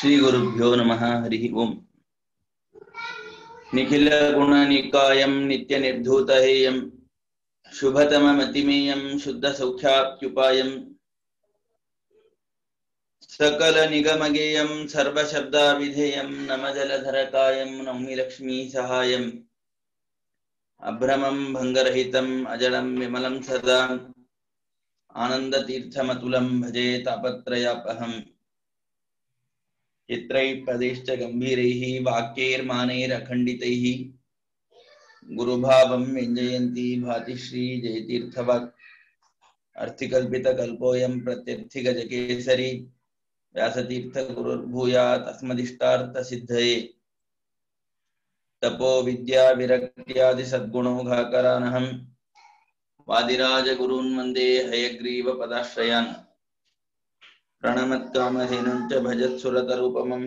श्रीगुरुभ्यो नमः हरिः ओम् निखिलगुणनिकायं नित्यनिर्धूतहेयं शुभतममतिमेयं शुद्धसौख्याप्युपायं सकलनिगमगेयं सर्वशब्दाविधेयं नमजलधरकायं नौमि लक्ष्मीसहायम् अभ्रमं भङ्गरहितम् अजडं विमलं सदा आनन्दतीर्थमतुलं भजे तापत्रयापहम् चित्रैः पदैश्च गम्भीरैः वाक्यैर्मानैरखण्डितैः गुरुभावं व्यञ्जयन्ती भाति श्रीजयतीर्थवाक् अर्थिकल्पितकल्पोऽयं प्रत्यर्थिगजकेसरी व्यासतीर्थगुरुर्भूयात् अस्मदिष्टार्थसिद्धये तपो विद्याविरक्त्यादिसद्गुणौघाकरानहम् वादिराजगुरून् वन्दे हयग्रीवपदाश्रयान् प्रणमत्कामधेनुं च भजत्सुरतरूपमं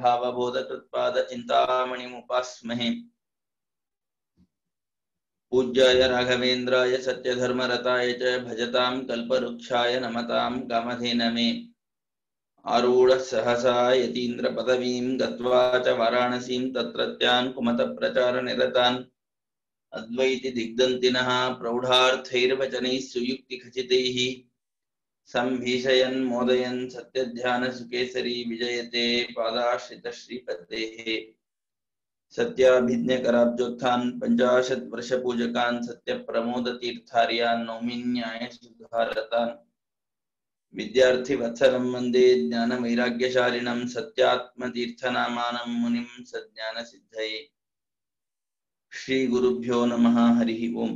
श्रीभावबोधकृत्पादचिन्तामणिमुपास्महे पूज्याय राघवेन्द्राय सत्यधर्मरताय च भजतां कल्पवृक्षाय नमतां कामधेनमे आरूढः सहसा यतीन्द्रपदवीं गत्वा च वाराणसीं तत्रत्यान् कुमतप्रचारनिरतान् अद्वैति दिग्दन्तिनः प्रौढार्थैर्वचनैः सुयुक्तिखचितैः सम्भीषयन् मोदयन् सत्यध्यानसुकेसरी विजयते पादाश्रितश्रीपतेः सत्याभिज्ञकराब्जोत्थान् पञ्चाशत् वर्षपूजकान् सत्यप्रमोदतीर्थार्यान् नौमिन्यायसुधारतान् विद्यार्थिवत्सलं वन्दे ज्ञानवैराग्यशालिनं सत्यात्मतीर्थनामानं मुनिं सज्ञानसिद्धये श्रीगुरुभ्यो नमः हरिः ओम्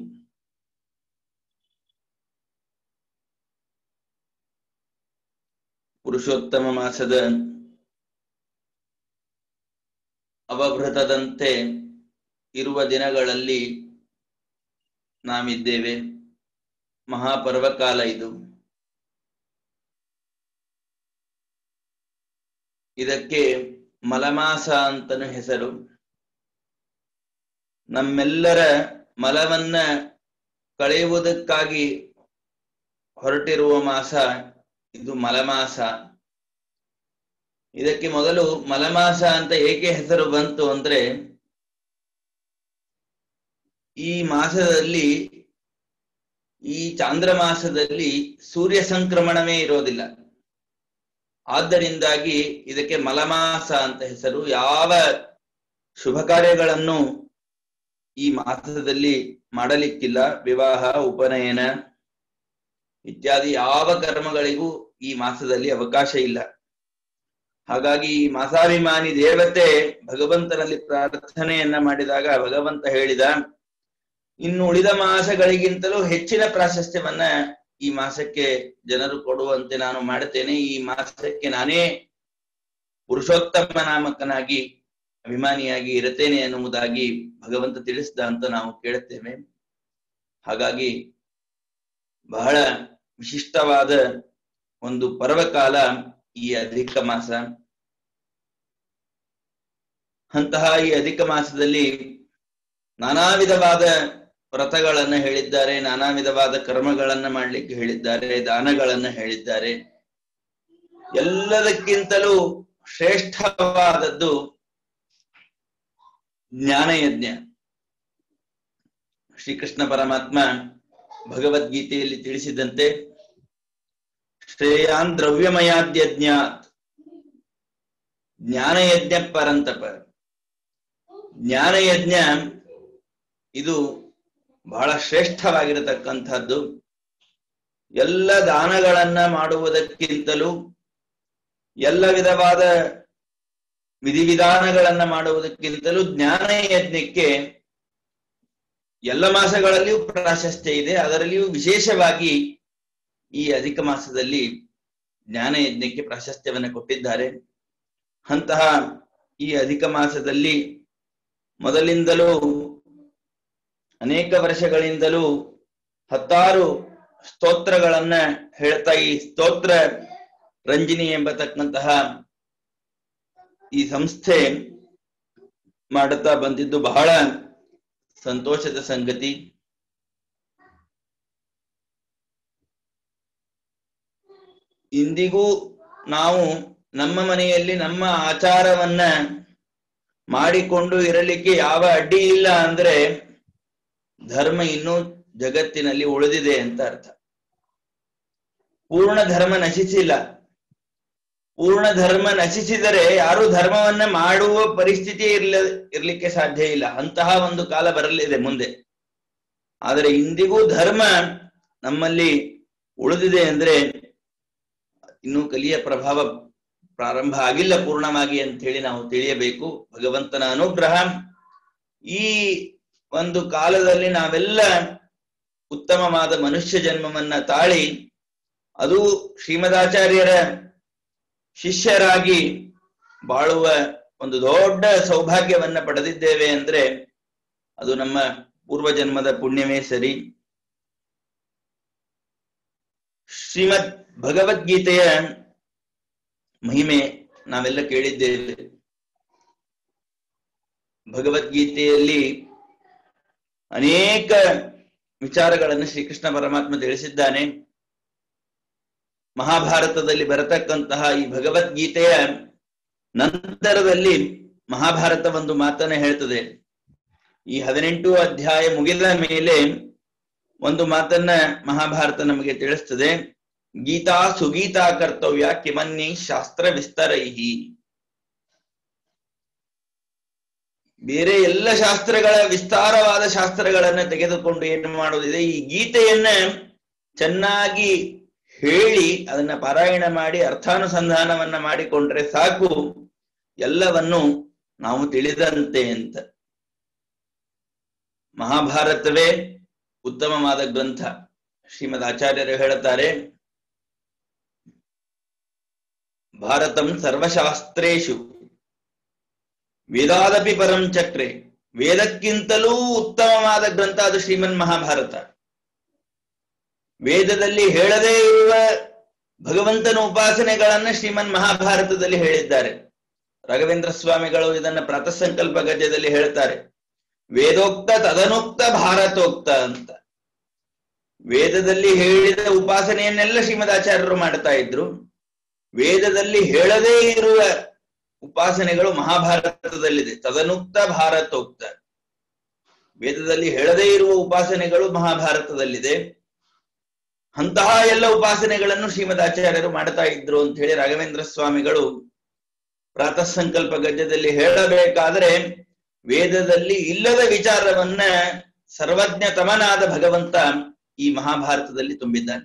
ಪುರುಷೋತ್ತಮ ಮಾಸದ ಅವಭೃತದಂತೆ ಇರುವ ದಿನಗಳಲ್ಲಿ ನಾವಿದ್ದೇವೆ ಮಹಾಪರ್ವಕಾಲ ಇದು ಇದಕ್ಕೆ ಮಲಮಾಸ ಅಂತನೂ ಹೆಸರು ನಮ್ಮೆಲ್ಲರ ಮಲವನ್ನ ಕಳೆಯುವುದಕ್ಕಾಗಿ ಹೊರಟಿರುವ ಮಾಸ ಇದು ಮಲಮಾಸ ಇದಕ್ಕೆ ಮೊದಲು ಮಲಮಾಸ ಅಂತ ಏಕೆ ಹೆಸರು ಬಂತು ಅಂದ್ರೆ ಈ ಮಾಸದಲ್ಲಿ ಈ ಚಾಂದ್ರ ಮಾಸದಲ್ಲಿ ಸೂರ್ಯ ಸಂಕ್ರಮಣವೇ ಇರೋದಿಲ್ಲ ಆದ್ದರಿಂದಾಗಿ ಇದಕ್ಕೆ ಮಲಮಾಸ ಅಂತ ಹೆಸರು ಯಾವ ಶುಭ ಕಾರ್ಯಗಳನ್ನು ಈ ಮಾಸದಲ್ಲಿ ಮಾಡಲಿಕ್ಕಿಲ್ಲ ವಿವಾಹ ಉಪನಯನ ಇತ್ಯಾದಿ ಯಾವ ಕರ್ಮಗಳಿಗೂ ಈ ಮಾಸದಲ್ಲಿ ಅವಕಾಶ ಇಲ್ಲ ಹಾಗಾಗಿ ಈ ಮಾಸಾಭಿಮಾನಿ ದೇವತೆ ಭಗವಂತನಲ್ಲಿ ಪ್ರಾರ್ಥನೆಯನ್ನ ಮಾಡಿದಾಗ ಭಗವಂತ ಹೇಳಿದ ಇನ್ನು ಉಳಿದ ಮಾಸಗಳಿಗಿಂತಲೂ ಹೆಚ್ಚಿನ ಪ್ರಾಶಸ್ತ್ಯವನ್ನ ಈ ಮಾಸಕ್ಕೆ ಜನರು ಕೊಡುವಂತೆ ನಾನು ಮಾಡುತ್ತೇನೆ ಈ ಮಾಸಕ್ಕೆ ನಾನೇ ಪುರುಷೋತ್ತಮ ನಾಮಕನಾಗಿ ಅಭಿಮಾನಿಯಾಗಿ ಇರುತ್ತೇನೆ ಎನ್ನುವುದಾಗಿ ಭಗವಂತ ತಿಳಿಸಿದ ಅಂತ ನಾವು ಕೇಳುತ್ತೇವೆ ಹಾಗಾಗಿ ಬಹಳ ವಿಶಿಷ್ಟವಾದ ಒಂದು ಪರ್ವಕಾಲ ಈ ಅಧಿಕ ಮಾಸ ಅಂತಹ ಈ ಅಧಿಕ ಮಾಸದಲ್ಲಿ ನಾನಾ ವಿಧವಾದ ವ್ರತಗಳನ್ನ ಹೇಳಿದ್ದಾರೆ ನಾನಾ ವಿಧವಾದ ಕರ್ಮಗಳನ್ನ ಮಾಡ್ಲಿಕ್ಕೆ ಹೇಳಿದ್ದಾರೆ ದಾನಗಳನ್ನ ಹೇಳಿದ್ದಾರೆ ಎಲ್ಲದಕ್ಕಿಂತಲೂ ಶ್ರೇಷ್ಠವಾದದ್ದು ಜ್ಞಾನಯಜ್ಞ ಶ್ರೀಕೃಷ್ಣ ಪರಮಾತ್ಮ ಭಗವದ್ಗೀತೆಯಲ್ಲಿ ತಿಳಿಸಿದಂತೆ ಶ್ರೇಯಾನ್ ದ್ರವ್ಯಮಯಾದ್ಯಜ್ಞಾತ್ ಜ್ಞಾನಯಜ್ಞ ಪರಂತಪ ಜ್ಞಾನಯಜ್ಞ ಇದು ಬಹಳ ಶ್ರೇಷ್ಠವಾಗಿರತಕ್ಕಂಥದ್ದು ಎಲ್ಲ ದಾನಗಳನ್ನ ಮಾಡುವುದಕ್ಕಿಂತಲೂ ಎಲ್ಲ ವಿಧವಾದ ವಿಧಿವಿಧಾನಗಳನ್ನ ಮಾಡುವುದಕ್ಕಿಂತಲೂ ಜ್ಞಾನ ಯಜ್ಞಕ್ಕೆ ಎಲ್ಲ ಮಾಸಗಳಲ್ಲಿಯೂ ಪ್ರಾಶಸ್ತ್ಯ ಇದೆ ಅದರಲ್ಲಿಯೂ ವಿಶೇಷವಾಗಿ ಈ ಅಧಿಕ ಮಾಸದಲ್ಲಿ ಜ್ಞಾನ ಯಜ್ಞಕ್ಕೆ ಪ್ರಾಶಸ್ತ್ಯವನ್ನು ಕೊಟ್ಟಿದ್ದಾರೆ ಅಂತಹ ಈ ಅಧಿಕ ಮಾಸದಲ್ಲಿ ಮೊದಲಿಂದಲೂ ಅನೇಕ ವರ್ಷಗಳಿಂದಲೂ ಹತ್ತಾರು ಸ್ತೋತ್ರಗಳನ್ನ ಹೇಳ್ತಾ ಈ ಸ್ತೋತ್ರ ರಂಜಿನಿ ಎಂಬತಕ್ಕಂತಹ ಈ ಸಂಸ್ಥೆ ಮಾಡುತ್ತಾ ಬಂದಿದ್ದು ಬಹಳ ಸಂತೋಷದ ಸಂಗತಿ ಇಂದಿಗೂ ನಾವು ನಮ್ಮ ಮನೆಯಲ್ಲಿ ನಮ್ಮ ಆಚಾರವನ್ನ ಮಾಡಿಕೊಂಡು ಇರಲಿಕ್ಕೆ ಯಾವ ಅಡ್ಡಿ ಇಲ್ಲ ಅಂದ್ರೆ ಧರ್ಮ ಇನ್ನೂ ಜಗತ್ತಿನಲ್ಲಿ ಉಳಿದಿದೆ ಅಂತ ಅರ್ಥ ಪೂರ್ಣ ಧರ್ಮ ನಶಿಸಿಲ್ಲ ಪೂರ್ಣ ಧರ್ಮ ನಶಿಸಿದರೆ ಯಾರು ಧರ್ಮವನ್ನ ಮಾಡುವ ಪರಿಸ್ಥಿತಿ ಇರ್ಲ ಇರ್ಲಿಕ್ಕೆ ಸಾಧ್ಯ ಇಲ್ಲ ಅಂತಹ ಒಂದು ಕಾಲ ಬರಲಿದೆ ಮುಂದೆ ಆದರೆ ಇಂದಿಗೂ ಧರ್ಮ ನಮ್ಮಲ್ಲಿ ಉಳಿದಿದೆ ಅಂದ್ರೆ ಇನ್ನು ಕಲಿಯ ಪ್ರಭಾವ ಪ್ರಾರಂಭ ಆಗಿಲ್ಲ ಪೂರ್ಣವಾಗಿ ಅಂತ ಹೇಳಿ ನಾವು ತಿಳಿಯಬೇಕು ಭಗವಂತನ ಅನುಗ್ರಹ ಈ ಒಂದು ಕಾಲದಲ್ಲಿ ನಾವೆಲ್ಲ ಉತ್ತಮವಾದ ಮನುಷ್ಯ ಜನ್ಮವನ್ನ ತಾಳಿ ಅದು ಶ್ರೀಮದಾಚಾರ್ಯರ ಶಿಷ್ಯರಾಗಿ ಬಾಳುವ ಒಂದು ದೊಡ್ಡ ಸೌಭಾಗ್ಯವನ್ನ ಪಡೆದಿದ್ದೇವೆ ಅಂದ್ರೆ ಅದು ನಮ್ಮ ಪೂರ್ವ ಜನ್ಮದ ಪುಣ್ಯವೇ ಸರಿ ಶ್ರೀಮದ್ ಭಗವದ್ಗೀತೆಯ ಮಹಿಮೆ ನಾವೆಲ್ಲ ಕೇಳಿದ್ದೇವೆ ಭಗವದ್ಗೀತೆಯಲ್ಲಿ ಅನೇಕ ವಿಚಾರಗಳನ್ನು ಶ್ರೀಕೃಷ್ಣ ಪರಮಾತ್ಮ ತಿಳಿಸಿದ್ದಾನೆ ಮಹಾಭಾರತದಲ್ಲಿ ಬರತಕ್ಕಂತಹ ಈ ಭಗವದ್ಗೀತೆಯ ನಂತರದಲ್ಲಿ ಮಹಾಭಾರತ ಒಂದು ಮಾತನ್ನ ಹೇಳ್ತದೆ ಈ ಹದಿನೆಂಟು ಅಧ್ಯಾಯ ಮುಗಿದ ಮೇಲೆ ಒಂದು ಮಾತನ್ನ ಮಹಾಭಾರತ ನಮಗೆ ತಿಳಿಸ್ತದೆ ಗೀತಾ ಸುಗೀತಾ ಕರ್ತವ್ಯ ಕಿಮನ್ನಿ ಶಾಸ್ತ್ರ ವಿಸ್ತರೈಹಿ ಬೇರೆ ಎಲ್ಲ ಶಾಸ್ತ್ರಗಳ ವಿಸ್ತಾರವಾದ ಶಾಸ್ತ್ರಗಳನ್ನ ತೆಗೆದುಕೊಂಡು ಏನು ಮಾಡುವುದಿದೆ ಈ ಗೀತೆಯನ್ನ ಚೆನ್ನಾಗಿ ಹೇಳಿ ಅದನ್ನ ಪಾರಾಯಣ ಮಾಡಿ ಅರ್ಥಾನುಸಂಧಾನವನ್ನ ಮಾಡಿಕೊಂಡ್ರೆ ಸಾಕು ಎಲ್ಲವನ್ನು ನಾವು ತಿಳಿದಂತೆ ಅಂತ ಮಹಾಭಾರತವೇ ಉತ್ತಮವಾದ ಗ್ರಂಥ ಶ್ರೀಮದ್ ಆಚಾರ್ಯರು ಹೇಳುತ್ತಾರೆ ಭಾರತಂ ಸರ್ವಶಾಸ್ತ್ರೇಶು ವೇದಾದಪಿ ಪರಂ ಚಕ್ರೆ ವೇದಕ್ಕಿಂತಲೂ ಉತ್ತಮವಾದ ಗ್ರಂಥ ಅದು ಶ್ರೀಮನ್ ಮಹಾಭಾರತ ವೇದದಲ್ಲಿ ಹೇಳದೇ ಇರುವ ಭಗವಂತನ ಉಪಾಸನೆಗಳನ್ನ ಶ್ರೀಮನ್ ಮಹಾಭಾರತದಲ್ಲಿ ಹೇಳಿದ್ದಾರೆ ರಾಘವೇಂದ್ರ ಸ್ವಾಮಿಗಳು ಇದನ್ನ ಪ್ರಾತಸಂಕಲ್ಪ ಗದ್ಯದಲ್ಲಿ ಹೇಳ್ತಾರೆ ವೇದೋಕ್ತ ತದನುಕ್ತ ಭಾರತೋಕ್ತ ಅಂತ ವೇದದಲ್ಲಿ ಹೇಳಿದ ಉಪಾಸನೆಯನ್ನೆಲ್ಲ ಶ್ರೀಮದಾಚಾರ್ಯರು ಮಾಡ್ತಾ ಇದ್ರು ವೇದದಲ್ಲಿ ಹೇಳದೇ ಇರುವ ಉಪಾಸನೆಗಳು ಮಹಾಭಾರತದಲ್ಲಿದೆ ತದನುಕ್ತ ಭಾರತೋಕ್ತ ವೇದದಲ್ಲಿ ಹೇಳದೇ ಇರುವ ಉಪಾಸನೆಗಳು ಮಹಾಭಾರತದಲ್ಲಿದೆ ಅಂತಹ ಎಲ್ಲ ಉಪಾಸನೆಗಳನ್ನು ಶ್ರೀಮದ್ ಆಚಾರ್ಯರು ಮಾಡ್ತಾ ಇದ್ರು ಅಂತ ಹೇಳಿ ರಾಘವೇಂದ್ರ ಸ್ವಾಮಿಗಳು ಪ್ರಾತಃ ಸಂಕಲ್ಪ ಗದ್ಯದಲ್ಲಿ ಹೇಳಬೇಕಾದ್ರೆ ವೇದದಲ್ಲಿ ಇಲ್ಲದ ವಿಚಾರವನ್ನ ಸರ್ವಜ್ಞತಮನಾದ ಭಗವಂತ ಈ ಮಹಾಭಾರತದಲ್ಲಿ ತುಂಬಿದ್ದಾನೆ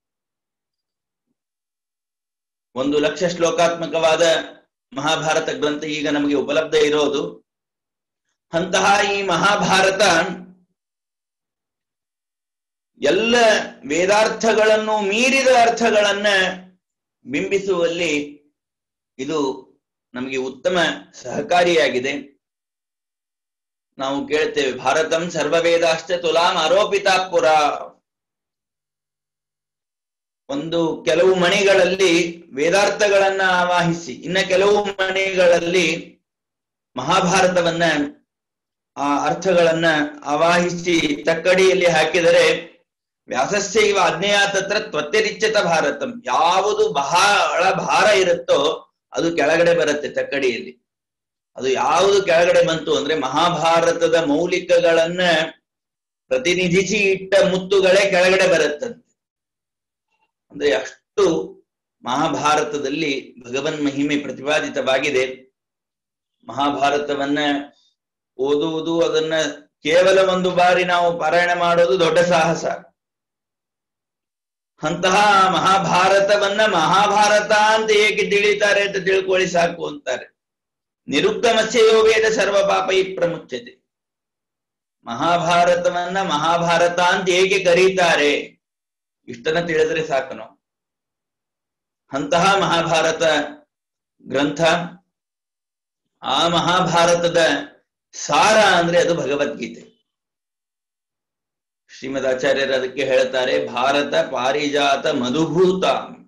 ಒಂದು ಲಕ್ಷ ಶ್ಲೋಕಾತ್ಮಕವಾದ ಮಹಾಭಾರತ ಗ್ರಂಥ ಈಗ ನಮಗೆ ಉಪಲಬ್ಧ ಇರೋದು ಅಂತಹ ಈ ಮಹಾಭಾರತ ಎಲ್ಲ ವೇದಾರ್ಥಗಳನ್ನು ಮೀರಿದ ಅರ್ಥಗಳನ್ನ ಬಿಂಬಿಸುವಲ್ಲಿ ಇದು ನಮಗೆ ಉತ್ತಮ ಸಹಕಾರಿಯಾಗಿದೆ ನಾವು ಕೇಳ್ತೇವೆ ಭಾರತಂ ಸರ್ವವೇದಾಶ್ಚ ತುಲಾಂ ಆರೋಪಿತ ಪುರ ಒಂದು ಕೆಲವು ಮಣಿಗಳಲ್ಲಿ ವೇದಾರ್ಥಗಳನ್ನ ಆವಾಹಿಸಿ ಇನ್ನ ಕೆಲವು ಮಣಿಗಳಲ್ಲಿ ಮಹಾಭಾರತವನ್ನ ಆ ಅರ್ಥಗಳನ್ನ ಆವಾಹಿಸಿ ತಕ್ಕಡಿಯಲ್ಲಿ ಹಾಕಿದರೆ ವ್ಯಾಸಸ್ಯ ಇವ ಅಜ್ಞೇಯಾತತ್ರ ತ್ವತ್ಯರಿಚ್ಯತ ಭಾರತಂ ಯಾವುದು ಬಹಳ ಭಾರ ಇರುತ್ತೋ ಅದು ಕೆಳಗಡೆ ಬರುತ್ತೆ ತಕ್ಕಡಿಯಲ್ಲಿ ಅದು ಯಾವುದು ಕೆಳಗಡೆ ಬಂತು ಅಂದ್ರೆ ಮಹಾಭಾರತದ ಮೌಲಿಕಗಳನ್ನ ಪ್ರತಿನಿಧಿಸಿ ಇಟ್ಟ ಮುತ್ತುಗಳೇ ಕೆಳಗಡೆ ಬರುತ್ತಂತೆ ಅಂದ್ರೆ ಅಷ್ಟು ಮಹಾಭಾರತದಲ್ಲಿ ಭಗವನ್ ಮಹಿಮೆ ಪ್ರತಿಪಾದಿತವಾಗಿದೆ ಮಹಾಭಾರತವನ್ನ ಓದುವುದು ಅದನ್ನ ಕೇವಲ ಒಂದು ಬಾರಿ ನಾವು ಪಾರಾಯಣ ಮಾಡೋದು ದೊಡ್ಡ ಸಾಹಸ ಅಂತಹ ಮಹಾಭಾರತವನ್ನ ಮಹಾಭಾರತ ಅಂತ ಏಕೆ ತಿಳಿತಾರೆ ಅಂತ ತಿಳ್ಕೊಳ್ಳಿ ಸಾಕು ಅಂತಾರೆ ನಿರುಕ್ತಮಸ್ಯ ಯೋಗೇದ ಸರ್ವ ಪಾಪೈ ಪ್ರಮುಚ್ಯತೆ ಮಹಾಭಾರತವನ್ನ ಮಹಾಭಾರತ ಅಂತ ಹೇಗೆ ಕರೀತಾರೆ ಇಷ್ಟನ್ನ ತಿಳಿದ್ರೆ ಸಾಕು ನಾವು ಅಂತಹ ಮಹಾಭಾರತ ಗ್ರಂಥ ಆ ಮಹಾಭಾರತದ ಸಾರ ಅಂದ್ರೆ ಅದು ಭಗವದ್ಗೀತೆ ಶ್ರೀಮದ್ ಆಚಾರ್ಯರು ಅದಕ್ಕೆ ಹೇಳ್ತಾರೆ ಭಾರತ ಪಾರಿಜಾತ ಮಧುಭೂತ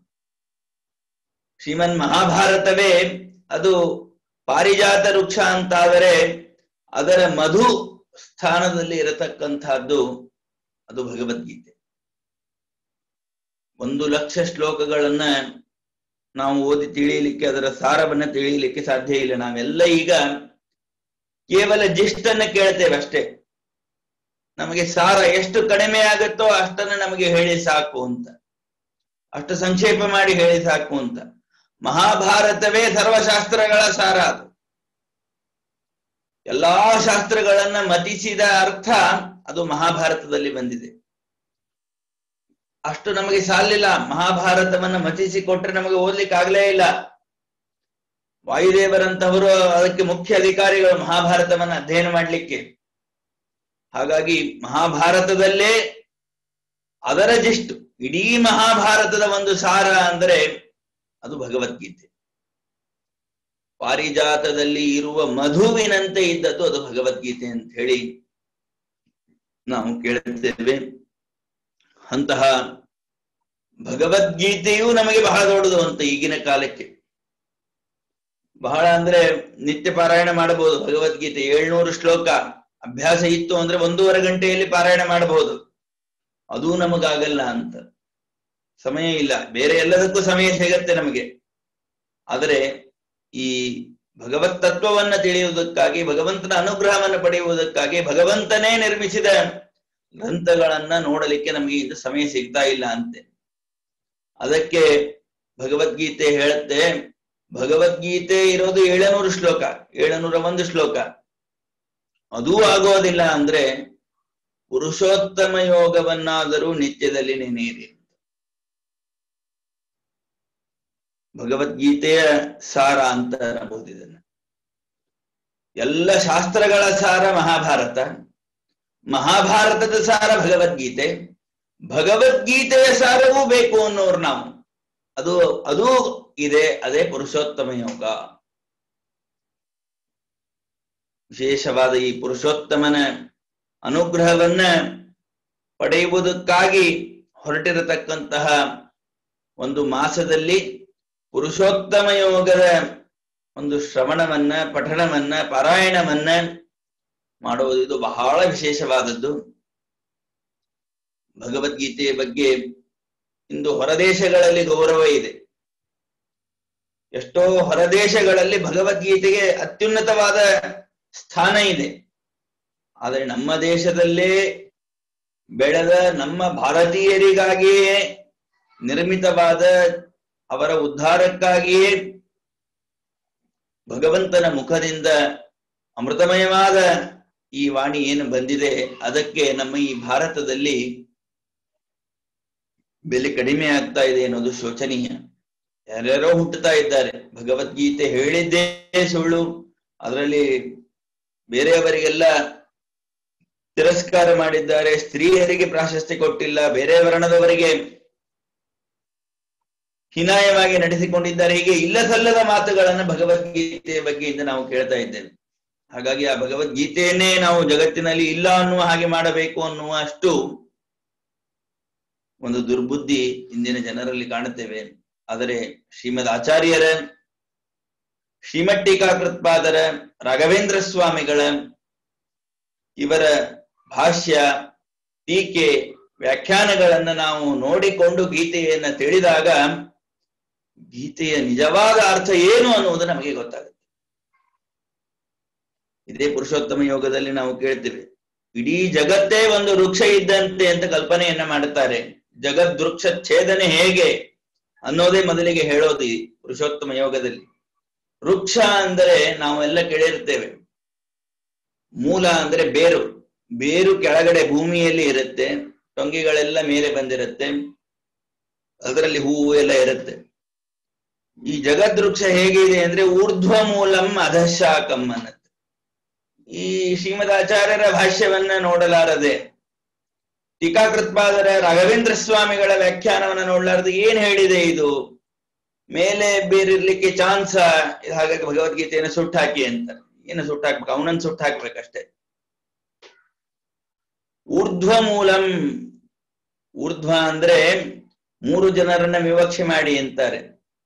ಶ್ರೀಮನ್ ಮಹಾಭಾರತವೇ ಅದು ಪಾರಿಜಾತ ವೃಕ್ಷ ಅಂತಾದರೆ ಅದರ ಮಧು ಸ್ಥಾನದಲ್ಲಿ ಇರತಕ್ಕಂತಹದ್ದು ಅದು ಭಗವದ್ಗೀತೆ ಒಂದು ಲಕ್ಷ ಶ್ಲೋಕಗಳನ್ನ ನಾವು ಓದಿ ತಿಳಿಯಲಿಕ್ಕೆ ಅದರ ಸಾರವನ್ನ ತಿಳಿಯಲಿಕ್ಕೆ ಸಾಧ್ಯ ಇಲ್ಲ ನಾವೆಲ್ಲ ಈಗ ಕೇವಲ ಜಿಸ್ಟ್ ಅನ್ನ ಕೇಳ್ತೇವೆ ಅಷ್ಟೇ ನಮಗೆ ಸಾರ ಎಷ್ಟು ಕಡಿಮೆ ಆಗುತ್ತೋ ಅಷ್ಟನ್ನ ನಮಗೆ ಹೇಳಿ ಸಾಕು ಅಂತ ಅಷ್ಟು ಸಂಕ್ಷೇಪ ಮಾಡಿ ಹೇಳಿ ಸಾಕು ಅಂತ ಮಹಾಭಾರತವೇ ಸರ್ವಶಾಸ್ತ್ರಗಳ ಸಾರ ಅದು ಎಲ್ಲಾ ಶಾಸ್ತ್ರಗಳನ್ನ ಮತಿಸಿದ ಅರ್ಥ ಅದು ಮಹಾಭಾರತದಲ್ಲಿ ಬಂದಿದೆ ಅಷ್ಟು ನಮಗೆ ಸಾಲಿಲ್ಲ ಮಹಾಭಾರತವನ್ನ ಮತಿಸಿ ಕೊಟ್ರೆ ನಮಗೆ ಓದ್ಲಿಕ್ಕೆ ಆಗ್ಲೇ ಇಲ್ಲ ವಾಯುದೇವರಂತವರು ಅದಕ್ಕೆ ಮುಖ್ಯ ಅಧಿಕಾರಿಗಳು ಮಹಾಭಾರತವನ್ನ ಅಧ್ಯಯನ ಮಾಡ್ಲಿಕ್ಕೆ ಹಾಗಾಗಿ ಮಹಾಭಾರತದಲ್ಲೇ ಅದರ ಜಿಷ್ಟು ಇಡೀ ಮಹಾಭಾರತದ ಒಂದು ಸಾರ ಅಂದ್ರೆ ಅದು ಭಗವದ್ಗೀತೆ ಪಾರಿಜಾತದಲ್ಲಿ ಇರುವ ಮಧುವಿನಂತೆ ಇದ್ದದ್ದು ಅದು ಭಗವದ್ಗೀತೆ ಅಂತ ಹೇಳಿ ನಾವು ಕೇಳುತ್ತೇವೆ ಅಂತಹ ಭಗವದ್ಗೀತೆಯೂ ನಮಗೆ ಬಹಳ ದೊಡ್ಡದು ಅಂತ ಈಗಿನ ಕಾಲಕ್ಕೆ ಬಹಳ ಅಂದ್ರೆ ನಿತ್ಯ ಪಾರಾಯಣ ಮಾಡಬಹುದು ಭಗವದ್ಗೀತೆ ಏಳ್ನೂರು ಶ್ಲೋಕ ಅಭ್ಯಾಸ ಇತ್ತು ಅಂದ್ರೆ ಒಂದೂವರೆ ಗಂಟೆಯಲ್ಲಿ ಪಾರಾಯಣ ಮಾಡಬಹುದು ಅದೂ ನಮಗಾಗಲ್ಲ ಅಂತ ಸಮಯ ಇಲ್ಲ ಬೇರೆ ಎಲ್ಲದಕ್ಕೂ ಸಮಯ ಸಿಗತ್ತೆ ನಮಗೆ ಆದರೆ ಈ ಭಗವತ್ ತತ್ವವನ್ನ ತಿಳಿಯುವುದಕ್ಕಾಗಿ ಭಗವಂತನ ಅನುಗ್ರಹವನ್ನು ಪಡೆಯುವುದಕ್ಕಾಗಿ ಭಗವಂತನೇ ನಿರ್ಮಿಸಿದ ಗ್ರಂಥಗಳನ್ನ ನೋಡಲಿಕ್ಕೆ ನಮಗೆ ಇದು ಸಮಯ ಸಿಗ್ತಾ ಇಲ್ಲ ಅಂತೆ ಅದಕ್ಕೆ ಭಗವದ್ಗೀತೆ ಹೇಳುತ್ತೆ ಭಗವದ್ಗೀತೆ ಇರೋದು ಏಳನೂರು ಶ್ಲೋಕ ಏಳನೂರ ಒಂದು ಶ್ಲೋಕ ಅದೂ ಆಗೋದಿಲ್ಲ ಅಂದ್ರೆ ಪುರುಷೋತ್ತಮ ಯೋಗವನ್ನಾದರೂ ನಿತ್ಯದಲ್ಲಿ ನೆನೆಯಿರಿ ಭಗವದ್ಗೀತೆಯ ಸಾರ ಅಂತ ಅನ್ನಬಹುದು ಇದನ್ನ ಎಲ್ಲ ಶಾಸ್ತ್ರಗಳ ಸಾರ ಮಹಾಭಾರತ ಮಹಾಭಾರತದ ಸಾರ ಭಗವದ್ಗೀತೆ ಭಗವದ್ಗೀತೆಯ ಸಾರವೂ ಬೇಕು ಅನ್ನೋರು ನಾವು ಅದು ಅದೂ ಇದೆ ಅದೇ ಪುರುಷೋತ್ತಮ ಯೋಗ ವಿಶೇಷವಾದ ಈ ಪುರುಷೋತ್ತಮನ ಅನುಗ್ರಹವನ್ನ ಪಡೆಯುವುದಕ್ಕಾಗಿ ಹೊರಟಿರತಕ್ಕಂತಹ ಒಂದು ಮಾಸದಲ್ಲಿ ಪುರುಷೋತ್ತಮ ಯೋಗದ ಒಂದು ಶ್ರವಣವನ್ನ ಪಠಣವನ್ನ ಪಾರಾಯಣವನ್ನ ಮಾಡುವುದು ಇದು ಬಹಳ ವಿಶೇಷವಾದದ್ದು ಭಗವದ್ಗೀತೆಯ ಬಗ್ಗೆ ಇಂದು ಹೊರದೇಶಗಳಲ್ಲಿ ಗೌರವ ಇದೆ ಎಷ್ಟೋ ಹೊರದೇಶಗಳಲ್ಲಿ ಭಗವದ್ಗೀತೆಗೆ ಅತ್ಯುನ್ನತವಾದ ಸ್ಥಾನ ಇದೆ ಆದರೆ ನಮ್ಮ ದೇಶದಲ್ಲೇ ಬೆಳೆದ ನಮ್ಮ ಭಾರತೀಯರಿಗಾಗಿಯೇ ನಿರ್ಮಿತವಾದ ಅವರ ಉದ್ಧಾರಕ್ಕಾಗಿಯೇ ಭಗವಂತನ ಮುಖದಿಂದ ಅಮೃತಮಯವಾದ ಈ ವಾಣಿ ಏನು ಬಂದಿದೆ ಅದಕ್ಕೆ ನಮ್ಮ ಈ ಭಾರತದಲ್ಲಿ ಬೆಲೆ ಕಡಿಮೆ ಆಗ್ತಾ ಇದೆ ಅನ್ನೋದು ಶೋಚನೀಯ ಯಾರ್ಯಾರೋ ಹುಟ್ಟುತ್ತಾ ಇದ್ದಾರೆ ಭಗವದ್ಗೀತೆ ಹೇಳಿದ್ದೇ ಸುಳ್ಳು ಅದರಲ್ಲಿ ಬೇರೆಯವರಿಗೆಲ್ಲ ತಿರಸ್ಕಾರ ಮಾಡಿದ್ದಾರೆ ಸ್ತ್ರೀಯರಿಗೆ ಪ್ರಾಶಸ್ತ್ಯ ಕೊಟ್ಟಿಲ್ಲ ಬೇರೆ ವರ್ಣದವರಿಗೆ ಹೀನಾಯವಾಗಿ ನಡೆಸಿಕೊಂಡಿದ್ದಾರೆ ಹೀಗೆ ಇಲ್ಲ ಸಲ್ಲದ ಮಾತುಗಳನ್ನ ಭಗವದ್ಗೀತೆಯ ಬಗ್ಗೆಯಿಂದ ನಾವು ಕೇಳ್ತಾ ಇದ್ದೇವೆ ಹಾಗಾಗಿ ಆ ಭಗವದ್ಗೀತೆಯನ್ನೇ ನಾವು ಜಗತ್ತಿನಲ್ಲಿ ಇಲ್ಲ ಅನ್ನುವ ಹಾಗೆ ಮಾಡಬೇಕು ಅನ್ನುವ ಅಷ್ಟು ಒಂದು ದುರ್ಬುದ್ಧಿ ಇಂದಿನ ಜನರಲ್ಲಿ ಕಾಣುತ್ತೇವೆ ಆದರೆ ಶ್ರೀಮದ್ ಆಚಾರ್ಯರ ಶ್ರೀಮದ್ ಟೀಕಾಕೃತ್ಪಾದರ ರಾಘವೇಂದ್ರ ಸ್ವಾಮಿಗಳ ಇವರ ಭಾಷ್ಯ ಟೀಕೆ ವ್ಯಾಖ್ಯಾನಗಳನ್ನ ನಾವು ನೋಡಿಕೊಂಡು ಗೀತೆಯನ್ನ ತಿಳಿದಾಗ ಗೀತೆಯ ನಿಜವಾದ ಅರ್ಥ ಏನು ಅನ್ನುವುದು ನಮಗೆ ಗೊತ್ತಾಗುತ್ತೆ ಇದೇ ಪುರುಷೋತ್ತಮ ಯೋಗದಲ್ಲಿ ನಾವು ಕೇಳ್ತೇವೆ ಇಡೀ ಜಗತ್ತೇ ಒಂದು ವೃಕ್ಷ ಇದ್ದಂತೆ ಅಂತ ಕಲ್ಪನೆಯನ್ನ ಮಾಡುತ್ತಾರೆ ಜಗದ್ ವೃಕ್ಷ ಛೇದನೆ ಹೇಗೆ ಅನ್ನೋದೇ ಮೊದಲಿಗೆ ಹೇಳೋದು ಈ ಪುರುಷೋತ್ತಮ ಯೋಗದಲ್ಲಿ ವೃಕ್ಷ ಅಂದರೆ ನಾವೆಲ್ಲ ಕೇಳಿರ್ತೇವೆ ಮೂಲ ಅಂದ್ರೆ ಬೇರು ಬೇರು ಕೆಳಗಡೆ ಭೂಮಿಯಲ್ಲಿ ಇರುತ್ತೆ ಟೊಂಗಿಗಳೆಲ್ಲ ಮೇಲೆ ಬಂದಿರುತ್ತೆ ಅದರಲ್ಲಿ ಹೂವು ಎಲ್ಲ ಇರುತ್ತೆ ಈ ಜಗದೃಕ್ಷ ಹೇಗಿದೆ ಅಂದ್ರೆ ಊರ್ಧ್ವ ಮೂಲಂ ಅಧಶಾಕಂ ಅನ್ನತ್ತೆ ಈ ಶ್ರೀಮದ್ ಆಚಾರ್ಯರ ಭಾಷ್ಯವನ್ನ ನೋಡಲಾರದೆ ಟೀಕಾಕೃತ್ಪಾದರ ರಾಘವೇಂದ್ರ ಸ್ವಾಮಿಗಳ ವ್ಯಾಖ್ಯಾನವನ್ನ ನೋಡಲಾರದೆ ಏನ್ ಹೇಳಿದೆ ಇದು ಮೇಲೆ ಬೇರಿರ್ಲಿಕ್ಕೆ ಚಾನ್ಸ ಹಾಗಾಗಿ ಭಗವದ್ಗೀತೆಯನ್ನು ಸುಟ್ಟಾಕಿ ಅಂತ ಏನು ಸುಟ್ಟಾಕ್ಬೇಕು ಅವನನ್ನ ಸುಟ್ಟು ಹಾಕ್ಬೇಕಷ್ಟೇ ಊರ್ಧ್ವ ಮೂಲಂ ಊರ್ಧ್ವ ಅಂದ್ರೆ ಮೂರು ಜನರನ್ನ ವಿವಕ್ಷೆ ಮಾಡಿ ಅಂತಾರೆ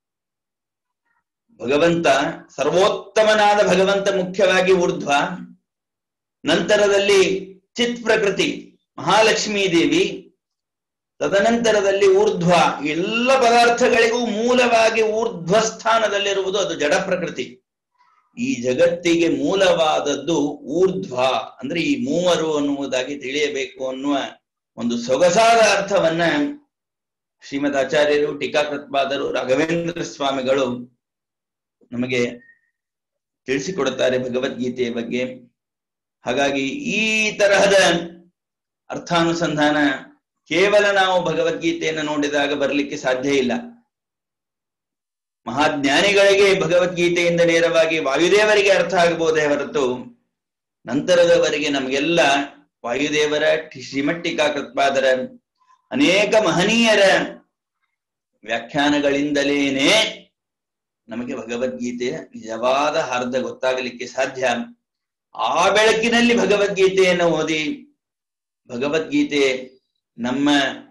ಭಗವಂತ ಸರ್ವೋತ್ತಮನಾದ ಭಗವಂತ ಮುಖ್ಯವಾಗಿ ಊರ್ಧ್ವ ನಂತರದಲ್ಲಿ ಚಿತ್ ಪ್ರಕೃತಿ ಮಹಾಲಕ್ಷ್ಮೀ ದೇವಿ ತದನಂತರದಲ್ಲಿ ಊರ್ಧ್ವ ಎಲ್ಲ ಪದಾರ್ಥಗಳಿಗೂ ಮೂಲವಾಗಿ ಊರ್ಧ್ವ ಸ್ಥಾನದಲ್ಲಿರುವುದು ಅದು ಜಡ ಪ್ರಕೃತಿ ಈ ಜಗತ್ತಿಗೆ ಮೂಲವಾದದ್ದು ಊರ್ಧ್ವ ಅಂದ್ರೆ ಈ ಮೂವರು ಅನ್ನುವುದಾಗಿ ತಿಳಿಯಬೇಕು ಅನ್ನುವ ಒಂದು ಸೊಗಸಾದ ಅರ್ಥವನ್ನ ಶ್ರೀಮದ್ ಆಚಾರ್ಯರು ಟೀಕಾಕೃತ್ಪಾದರು ರಾಘವೇಂದ್ರ ಸ್ವಾಮಿಗಳು ನಮಗೆ ತಿಳಿಸಿಕೊಡುತ್ತಾರೆ ಭಗವದ್ಗೀತೆಯ ಬಗ್ಗೆ ಹಾಗಾಗಿ ಈ ತರಹದ ಅರ್ಥಾನುಸಂಧಾನ ಕೇವಲ ನಾವು ಭಗವದ್ಗೀತೆಯನ್ನು ನೋಡಿದಾಗ ಬರಲಿಕ್ಕೆ ಸಾಧ್ಯ ಇಲ್ಲ ಮಹಾಜ್ಞಾನಿಗಳಿಗೆ ಭಗವದ್ಗೀತೆಯಿಂದ ನೇರವಾಗಿ ವಾಯುದೇವರಿಗೆ ಅರ್ಥ ಆಗಬಹುದೇ ಹೊರತು ನಂತರದವರೆಗೆ ನಮಗೆಲ್ಲ ವಾಯುದೇವರ ಶ್ರೀಮಟ್ಟಿಕಾಕೃತ್ಪಾದರ ಅನೇಕ ಮಹನೀಯರ ವ್ಯಾಖ್ಯಾನಗಳಿಂದಲೇನೆ ನಮಗೆ ಭಗವದ್ಗೀತೆಯ ನಿಜವಾದ ಅರ್ಧ ಗೊತ್ತಾಗಲಿಕ್ಕೆ ಸಾಧ್ಯ ಆ ಬೆಳಕಿನಲ್ಲಿ ಭಗವದ್ಗೀತೆಯನ್ನು ಓದಿ ಭಗವದ್ಗೀತೆ ನಮ್ಮ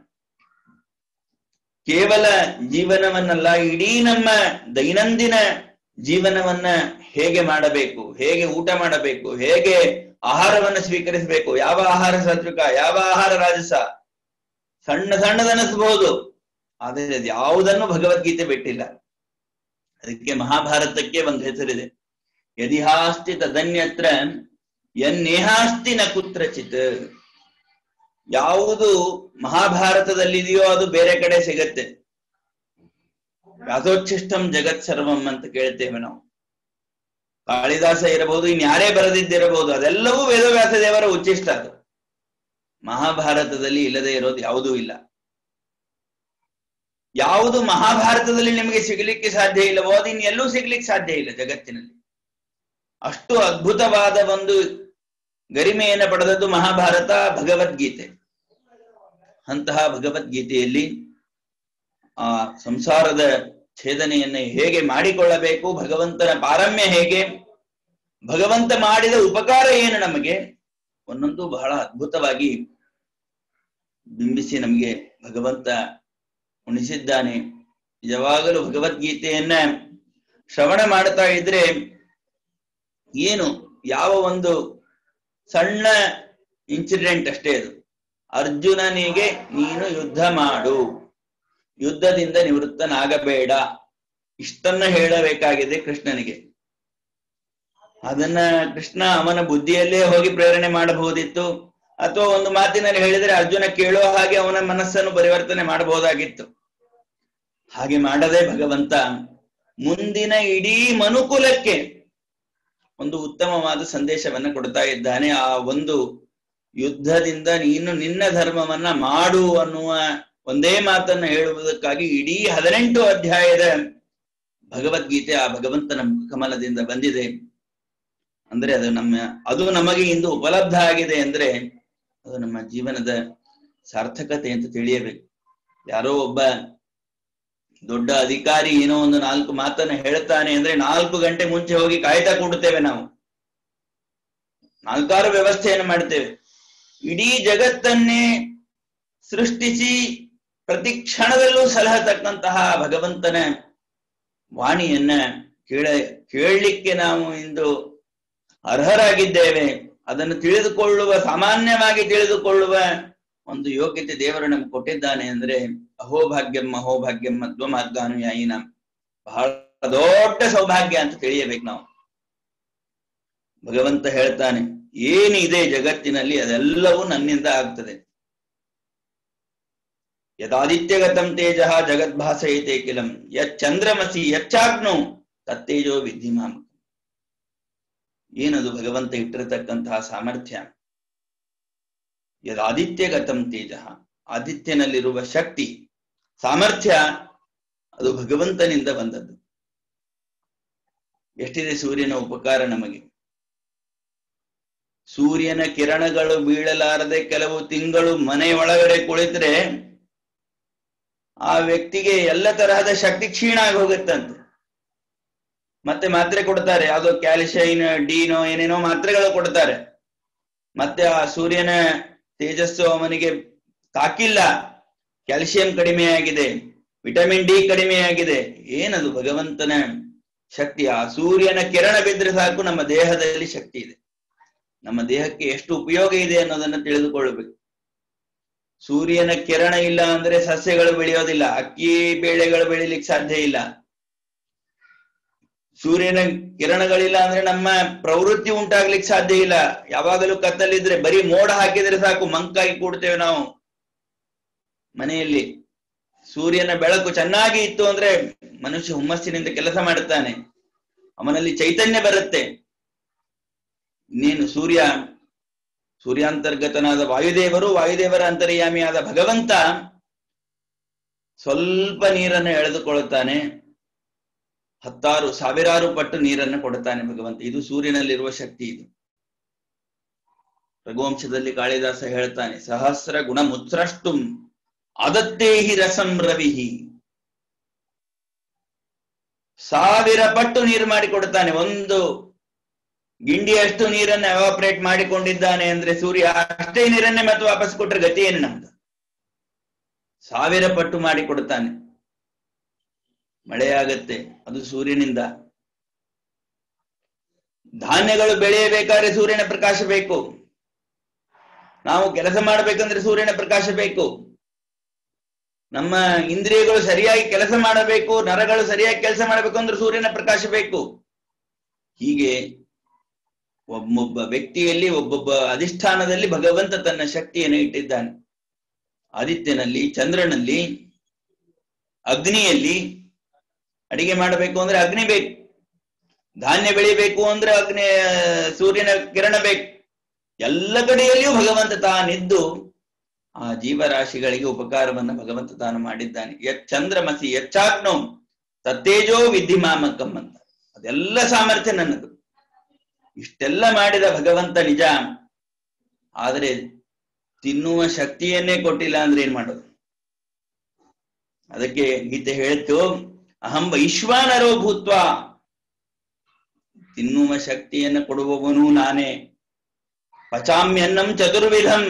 ಕೇವಲ ಜೀವನವನ್ನಲ್ಲ ಇಡೀ ನಮ್ಮ ದೈನಂದಿನ ಜೀವನವನ್ನ ಹೇಗೆ ಮಾಡಬೇಕು ಹೇಗೆ ಊಟ ಮಾಡಬೇಕು ಹೇಗೆ ಆಹಾರವನ್ನು ಸ್ವೀಕರಿಸಬೇಕು ಯಾವ ಆಹಾರ ಸಾತ್ವಿಕ ಯಾವ ಆಹಾರ ರಾಜಸ ಸಣ್ಣ ಸಣ್ಣದನಿಸಬಹುದು ಆದರೆ ಅದು ಯಾವುದನ್ನು ಭಗವದ್ಗೀತೆ ಬಿಟ್ಟಿಲ್ಲ ಅದಕ್ಕೆ ಮಹಾಭಾರತಕ್ಕೆ ಒಂದು ಹೆಸರಿದೆ ಯದಿಹಾಸ್ತಿ ತದನ್ಯತ್ರ ಎನ್ನೇಹಾಸ್ತಿ ನ ಕುತ್ರಚಿತ್ ಯಾವುದು ಮಹಾಭಾರತದಲ್ಲಿದೆಯೋ ಅದು ಬೇರೆ ಕಡೆ ಸಿಗತ್ತೆ ವ್ಯಾಸೋಚ್ಛಿಷ್ಟಂ ಜಗತ್ ಸರ್ವಂ ಅಂತ ಕೇಳ್ತೇವೆ ನಾವು ಕಾಳಿದಾಸ ಇರಬಹುದು ಇನ್ಯಾರೇ ಬರೆದಿದ್ದಿರಬಹುದು ಅದೆಲ್ಲವೂ ವೇದವ್ಯಾಸ ದೇವರ ಉಚ್ಚಿಷ್ಟ ಅದು ಮಹಾಭಾರತದಲ್ಲಿ ಇಲ್ಲದೆ ಇರೋದು ಯಾವುದೂ ಇಲ್ಲ ಯಾವುದು ಮಹಾಭಾರತದಲ್ಲಿ ನಿಮಗೆ ಸಿಗಲಿಕ್ಕೆ ಸಾಧ್ಯ ಇಲ್ಲವೋ ಅದು ಇನ್ನೆಲ್ಲೂ ಸಿಗ್ಲಿಕ್ಕೆ ಸಾಧ್ಯ ಇಲ್ಲ ಜಗತ್ತಿನಲ್ಲಿ ಅಷ್ಟು ಅದ್ಭುತವಾದ ಒಂದು ಗರಿಮೆಯನ್ನು ಪಡೆದದ್ದು ಮಹಾಭಾರತ ಭಗವದ್ಗೀತೆ ಅಂತಹ ಭಗವದ್ಗೀತೆಯಲ್ಲಿ ಆ ಸಂಸಾರದ ಛೇದನೆಯನ್ನು ಹೇಗೆ ಮಾಡಿಕೊಳ್ಳಬೇಕು ಭಗವಂತನ ಪಾರಮ್ಯ ಹೇಗೆ ಭಗವಂತ ಮಾಡಿದ ಉಪಕಾರ ಏನು ನಮಗೆ ಒಂದೊಂದು ಬಹಳ ಅದ್ಭುತವಾಗಿ ಬಿಂಬಿಸಿ ನಮಗೆ ಭಗವಂತ ಉಣಿಸಿದ್ದಾನೆ ನಿಜವಾಗಲೂ ಭಗವದ್ಗೀತೆಯನ್ನ ಶ್ರವಣ ಮಾಡ್ತಾ ಇದ್ರೆ ಏನು ಯಾವ ಒಂದು ಸಣ್ಣ ಇನ್ಸಿಡೆಂಟ್ ಅಷ್ಟೇ ಅದು ಅರ್ಜುನನಿಗೆ ನೀನು ಯುದ್ಧ ಮಾಡು ಯುದ್ಧದಿಂದ ನಿವೃತ್ತನಾಗಬೇಡ ಇಷ್ಟನ್ನ ಹೇಳಬೇಕಾಗಿದೆ ಕೃಷ್ಣನಿಗೆ ಅದನ್ನ ಕೃಷ್ಣ ಅವನ ಬುದ್ಧಿಯಲ್ಲೇ ಹೋಗಿ ಪ್ರೇರಣೆ ಮಾಡಬಹುದಿತ್ತು ಅಥವಾ ಒಂದು ಮಾತಿನಲ್ಲಿ ಹೇಳಿದರೆ ಅರ್ಜುನ ಕೇಳೋ ಹಾಗೆ ಅವನ ಮನಸ್ಸನ್ನು ಪರಿವರ್ತನೆ ಮಾಡಬಹುದಾಗಿತ್ತು ಹಾಗೆ ಮಾಡದೆ ಭಗವಂತ ಮುಂದಿನ ಇಡೀ ಮನುಕುಲಕ್ಕೆ ಒಂದು ಉತ್ತಮವಾದ ಸಂದೇಶವನ್ನ ಕೊಡ್ತಾ ಇದ್ದಾನೆ ಆ ಒಂದು ಯುದ್ಧದಿಂದ ನೀನು ನಿನ್ನ ಧರ್ಮವನ್ನ ಮಾಡು ಅನ್ನುವ ಒಂದೇ ಮಾತನ್ನ ಹೇಳುವುದಕ್ಕಾಗಿ ಇಡೀ ಹದಿನೆಂಟು ಅಧ್ಯಾಯದ ಭಗವದ್ಗೀತೆ ಆ ಭಗವಂತನ ಕಮಲದಿಂದ ಬಂದಿದೆ ಅಂದ್ರೆ ಅದು ನಮ್ಮ ಅದು ನಮಗೆ ಇಂದು ಉಪಲಬ್ಧ ಆಗಿದೆ ಅಂದ್ರೆ ಅದು ನಮ್ಮ ಜೀವನದ ಸಾರ್ಥಕತೆ ಅಂತ ತಿಳಿಯಬೇಕು ಯಾರೋ ಒಬ್ಬ ದೊಡ್ಡ ಅಧಿಕಾರಿ ಏನೋ ಒಂದು ನಾಲ್ಕು ಮಾತನ್ನ ಹೇಳ್ತಾನೆ ಅಂದ್ರೆ ನಾಲ್ಕು ಗಂಟೆ ಮುಂಚೆ ಹೋಗಿ ಕಾಯ್ತಾ ಕೂಡುತ್ತೇವೆ ನಾವು ನಾಲ್ಕಾರು ವ್ಯವಸ್ಥೆಯನ್ನು ಮಾಡ್ತೇವೆ ಇಡೀ ಜಗತ್ತನ್ನೇ ಸೃಷ್ಟಿಸಿ ಪ್ರತಿ ಕ್ಷಣದಲ್ಲೂ ಸಲಹತಕ್ಕಂತಹ ಭಗವಂತನ ವಾಣಿಯನ್ನ ಕೇಳ ಕೇಳಲಿಕ್ಕೆ ನಾವು ಇಂದು ಅರ್ಹರಾಗಿದ್ದೇವೆ ಅದನ್ನು ತಿಳಿದುಕೊಳ್ಳುವ ಸಾಮಾನ್ಯವಾಗಿ ತಿಳಿದುಕೊಳ್ಳುವ ಒಂದು ಯೋಗ್ಯತೆ ದೇವರು ನಮ್ಗೆ ಕೊಟ್ಟಿದ್ದಾನೆ ಅಂದ್ರೆ ಅಹೋಭಾಗ್ಯಂ ಅಹೋಭಾಗ್ಯಂ ಮಧ್ವ ಮಾರ್ಗಾನುಯಾಯಿನ ಬಹಳ ದೊಡ್ಡ ಸೌಭಾಗ್ಯ ಅಂತ ತಿಳಿಯಬೇಕು ನಾವು ಭಗವಂತ ಹೇಳ್ತಾನೆ ಏನಿದೆ ಜಗತ್ತಿನಲ್ಲಿ ಅದೆಲ್ಲವೂ ನನ್ನಿಂದ ಆಗ್ತದೆ ಯದಾದಿತ್ಯಗತಂ ತೇಜ ಜಗದ್ಭಾಸಯತೆ ಕಿಲಂ ಯಚ್ಚಂದ್ರಮಸಿ ಯಚ್ಚಾಗ್ನೋ ತತ್ತೇಜೋ ವಿದ್ಧಿಮಾಮ ಏನದು ಭಗವಂತ ಇಟ್ಟಿರತಕ್ಕಂತಹ ಸಾಮರ್ಥ್ಯ ಯದಾದಿತ್ಯಗತಂ ತೇಜ ಆದಿತ್ಯನಲ್ಲಿರುವ ಶಕ್ತಿ ಸಾಮರ್ಥ್ಯ ಅದು ಭಗವಂತನಿಂದ ಬಂದದ್ದು ಎಷ್ಟಿದೆ ಸೂರ್ಯನ ಉಪಕಾರ ನಮಗೆ ಸೂರ್ಯನ ಕಿರಣಗಳು ಬೀಳಲಾರದೆ ಕೆಲವು ತಿಂಗಳು ಮನೆ ಒಳಗಡೆ ಕುಳಿತರೆ ಆ ವ್ಯಕ್ತಿಗೆ ಎಲ್ಲ ತರಹದ ಶಕ್ತಿ ಕ್ಷೀಣ ಆಗಿ ಹೋಗುತ್ತಂತೆ ಮತ್ತೆ ಮಾತ್ರೆ ಕೊಡ್ತಾರೆ ಯಾವ್ದೋ ಕ್ಯಾಲ್ಸಿಯನ್ ಡಿನೋ ಏನೇನೋ ಮಾತ್ರೆಗಳು ಕೊಡ್ತಾರೆ ಮತ್ತೆ ಆ ಸೂರ್ಯನ ತೇಜಸ್ಸು ಅವನಿಗೆ ತಾಕಿಲ್ಲ ಕ್ಯಾಲ್ಸಿಯಂ ಕಡಿಮೆ ಆಗಿದೆ ವಿಟಮಿನ್ ಡಿ ಕಡಿಮೆ ಆಗಿದೆ ಏನದು ಭಗವಂತನ ಶಕ್ತಿ ಆ ಸೂರ್ಯನ ಕಿರಣ ಬಿದ್ದರೆ ಸಾಕು ನಮ್ಮ ದೇಹದಲ್ಲಿ ಶಕ್ತಿ ಇದೆ ನಮ್ಮ ದೇಹಕ್ಕೆ ಎಷ್ಟು ಉಪಯೋಗ ಇದೆ ಅನ್ನೋದನ್ನ ತಿಳಿದುಕೊಳ್ಳಬೇಕು ಸೂರ್ಯನ ಕಿರಣ ಇಲ್ಲ ಅಂದ್ರೆ ಸಸ್ಯಗಳು ಬೆಳೆಯೋದಿಲ್ಲ ಅಕ್ಕಿ ಬೇಳೆಗಳು ಬೆಳಿಲಿಕ್ಕೆ ಸಾಧ್ಯ ಇಲ್ಲ ಸೂರ್ಯನ ಕಿರಣಗಳಿಲ್ಲ ಅಂದ್ರೆ ನಮ್ಮ ಪ್ರವೃತ್ತಿ ಉಂಟಾಗ್ಲಿಕ್ಕೆ ಸಾಧ್ಯ ಇಲ್ಲ ಯಾವಾಗಲೂ ಕತ್ತಲಿದ್ರೆ ಬರೀ ಮೋಡ ಹಾಕಿದ್ರೆ ಸಾಕು ಮಂಕಾಗಿ ಕೂಡ್ತೇವೆ ನಾವು ಮನೆಯಲ್ಲಿ ಸೂರ್ಯನ ಬೆಳಕು ಚೆನ್ನಾಗಿ ಇತ್ತು ಅಂದ್ರೆ ಮನುಷ್ಯ ಹುಮ್ಮಸ್ಸಿನಿಂದ ಕೆಲಸ ಮಾಡುತ್ತಾನೆ ಅವನಲ್ಲಿ ಚೈತನ್ಯ ಬರುತ್ತೆ ಇನ್ನೇನು ಸೂರ್ಯ ಸೂರ್ಯಾಂತರ್ಗತನಾದ ವಾಯುದೇವರು ವಾಯುದೇವರ ಅಂತರ್ಯಾಮಿಯಾದ ಭಗವಂತ ಸ್ವಲ್ಪ ನೀರನ್ನು ಎಳೆದುಕೊಳ್ಳುತ್ತಾನೆ ಹತ್ತಾರು ಸಾವಿರಾರು ಪಟ್ಟು ನೀರನ್ನು ಕೊಡುತ್ತಾನೆ ಭಗವಂತ ಇದು ಸೂರ್ಯನಲ್ಲಿರುವ ಶಕ್ತಿ ಇದು ರಘುವಂಶದಲ್ಲಿ ಕಾಳಿದಾಸ ಹೇಳ್ತಾನೆ ಸಹಸ್ರ ಗುಣ ಮುತ್ಸೃಷ್ಟುಂ ಅದತ್ತೇಹಿ ರಸಂ ರವಿಹಿ ಸಾವಿರ ಪಟ್ಟು ನೀರು ಮಾಡಿಕೊಡುತ್ತಾನೆ ಒಂದು ಗಿಂಡಿಯಷ್ಟು ನೀರನ್ನು ಎವಾಪರೇಟ್ ಮಾಡಿಕೊಂಡಿದ್ದಾನೆ ಅಂದ್ರೆ ಸೂರ್ಯ ಅಷ್ಟೇ ನೀರನ್ನೇ ಮತ್ತೆ ವಾಪಸ್ ಕೊಟ್ರೆ ಗತಿ ಏನು ನಮ್ದು ಸಾವಿರ ಪಟ್ಟು ಮಾಡಿಕೊಡುತ್ತಾನೆ ಮಳೆಯಾಗತ್ತೆ ಅದು ಸೂರ್ಯನಿಂದ ಧಾನ್ಯಗಳು ಬೆಳೆಯಬೇಕಾದ್ರೆ ಸೂರ್ಯನ ಪ್ರಕಾಶ ಬೇಕು ನಾವು ಕೆಲಸ ಮಾಡಬೇಕಂದ್ರೆ ಸೂರ್ಯನ ಪ್ರಕಾಶ ಬೇಕು ನಮ್ಮ ಇಂದ್ರಿಯಗಳು ಸರಿಯಾಗಿ ಕೆಲಸ ಮಾಡಬೇಕು ನರಗಳು ಸರಿಯಾಗಿ ಕೆಲಸ ಮಾಡಬೇಕು ಅಂದ್ರೆ ಸೂರ್ಯನ ಪ್ರಕಾಶ ಬೇಕು ಹೀಗೆ ಒಬ್ಬೊಬ್ಬ ವ್ಯಕ್ತಿಯಲ್ಲಿ ಒಬ್ಬೊಬ್ಬ ಅಧಿಷ್ಠಾನದಲ್ಲಿ ಭಗವಂತ ತನ್ನ ಶಕ್ತಿಯನ್ನು ಇಟ್ಟಿದ್ದಾನೆ ಆದಿತ್ಯನಲ್ಲಿ ಚಂದ್ರನಲ್ಲಿ ಅಗ್ನಿಯಲ್ಲಿ ಅಡಿಗೆ ಮಾಡಬೇಕು ಅಂದ್ರೆ ಅಗ್ನಿ ಬೇಕು ಧಾನ್ಯ ಬೆಳಿಬೇಕು ಅಂದ್ರೆ ಅಗ್ನಿ ಸೂರ್ಯನ ಕಿರಣ ಬೇಕು ಎಲ್ಲ ಕಡೆಯಲ್ಲಿಯೂ ಭಗವಂತ ತಾನಿದ್ದು ಆ ಜೀವರಾಶಿಗಳಿಗೆ ಉಪಕಾರವನ್ನ ಭಗವಂತ ತಾನು ಮಾಡಿದ್ದಾನೆ ಯತ್ ಚಂದ್ರಮಸಿ ಯಚ್ಚಾಗ್ನೋ ತತ್ತೇಜೋ ವಿಧಿಮಾಮಕಂ ಅಂತ ಅದೆಲ್ಲ ಸಾಮರ್ಥ್ಯ ನನ್ನದು ಇಷ್ಟೆಲ್ಲ ಮಾಡಿದ ಭಗವಂತ ನಿಜ ಆದರೆ ತಿನ್ನುವ ಶಕ್ತಿಯನ್ನೇ ಕೊಟ್ಟಿಲ್ಲ ಅಂದ್ರೆ ಏನ್ ಮಾಡೋದು ಅದಕ್ಕೆ ಗೀತೆ ಹೇಳ್ತು ಅಹಂ ವೈಶ್ವಾನರೋ ಭೂತ್ವ ತಿನ್ನುವ ಶಕ್ತಿಯನ್ನು ಕೊಡುವವನು ನಾನೇ ಪಚಾಮ್ಯನ್ನಂ ಚತುರ್ವಿಧಂ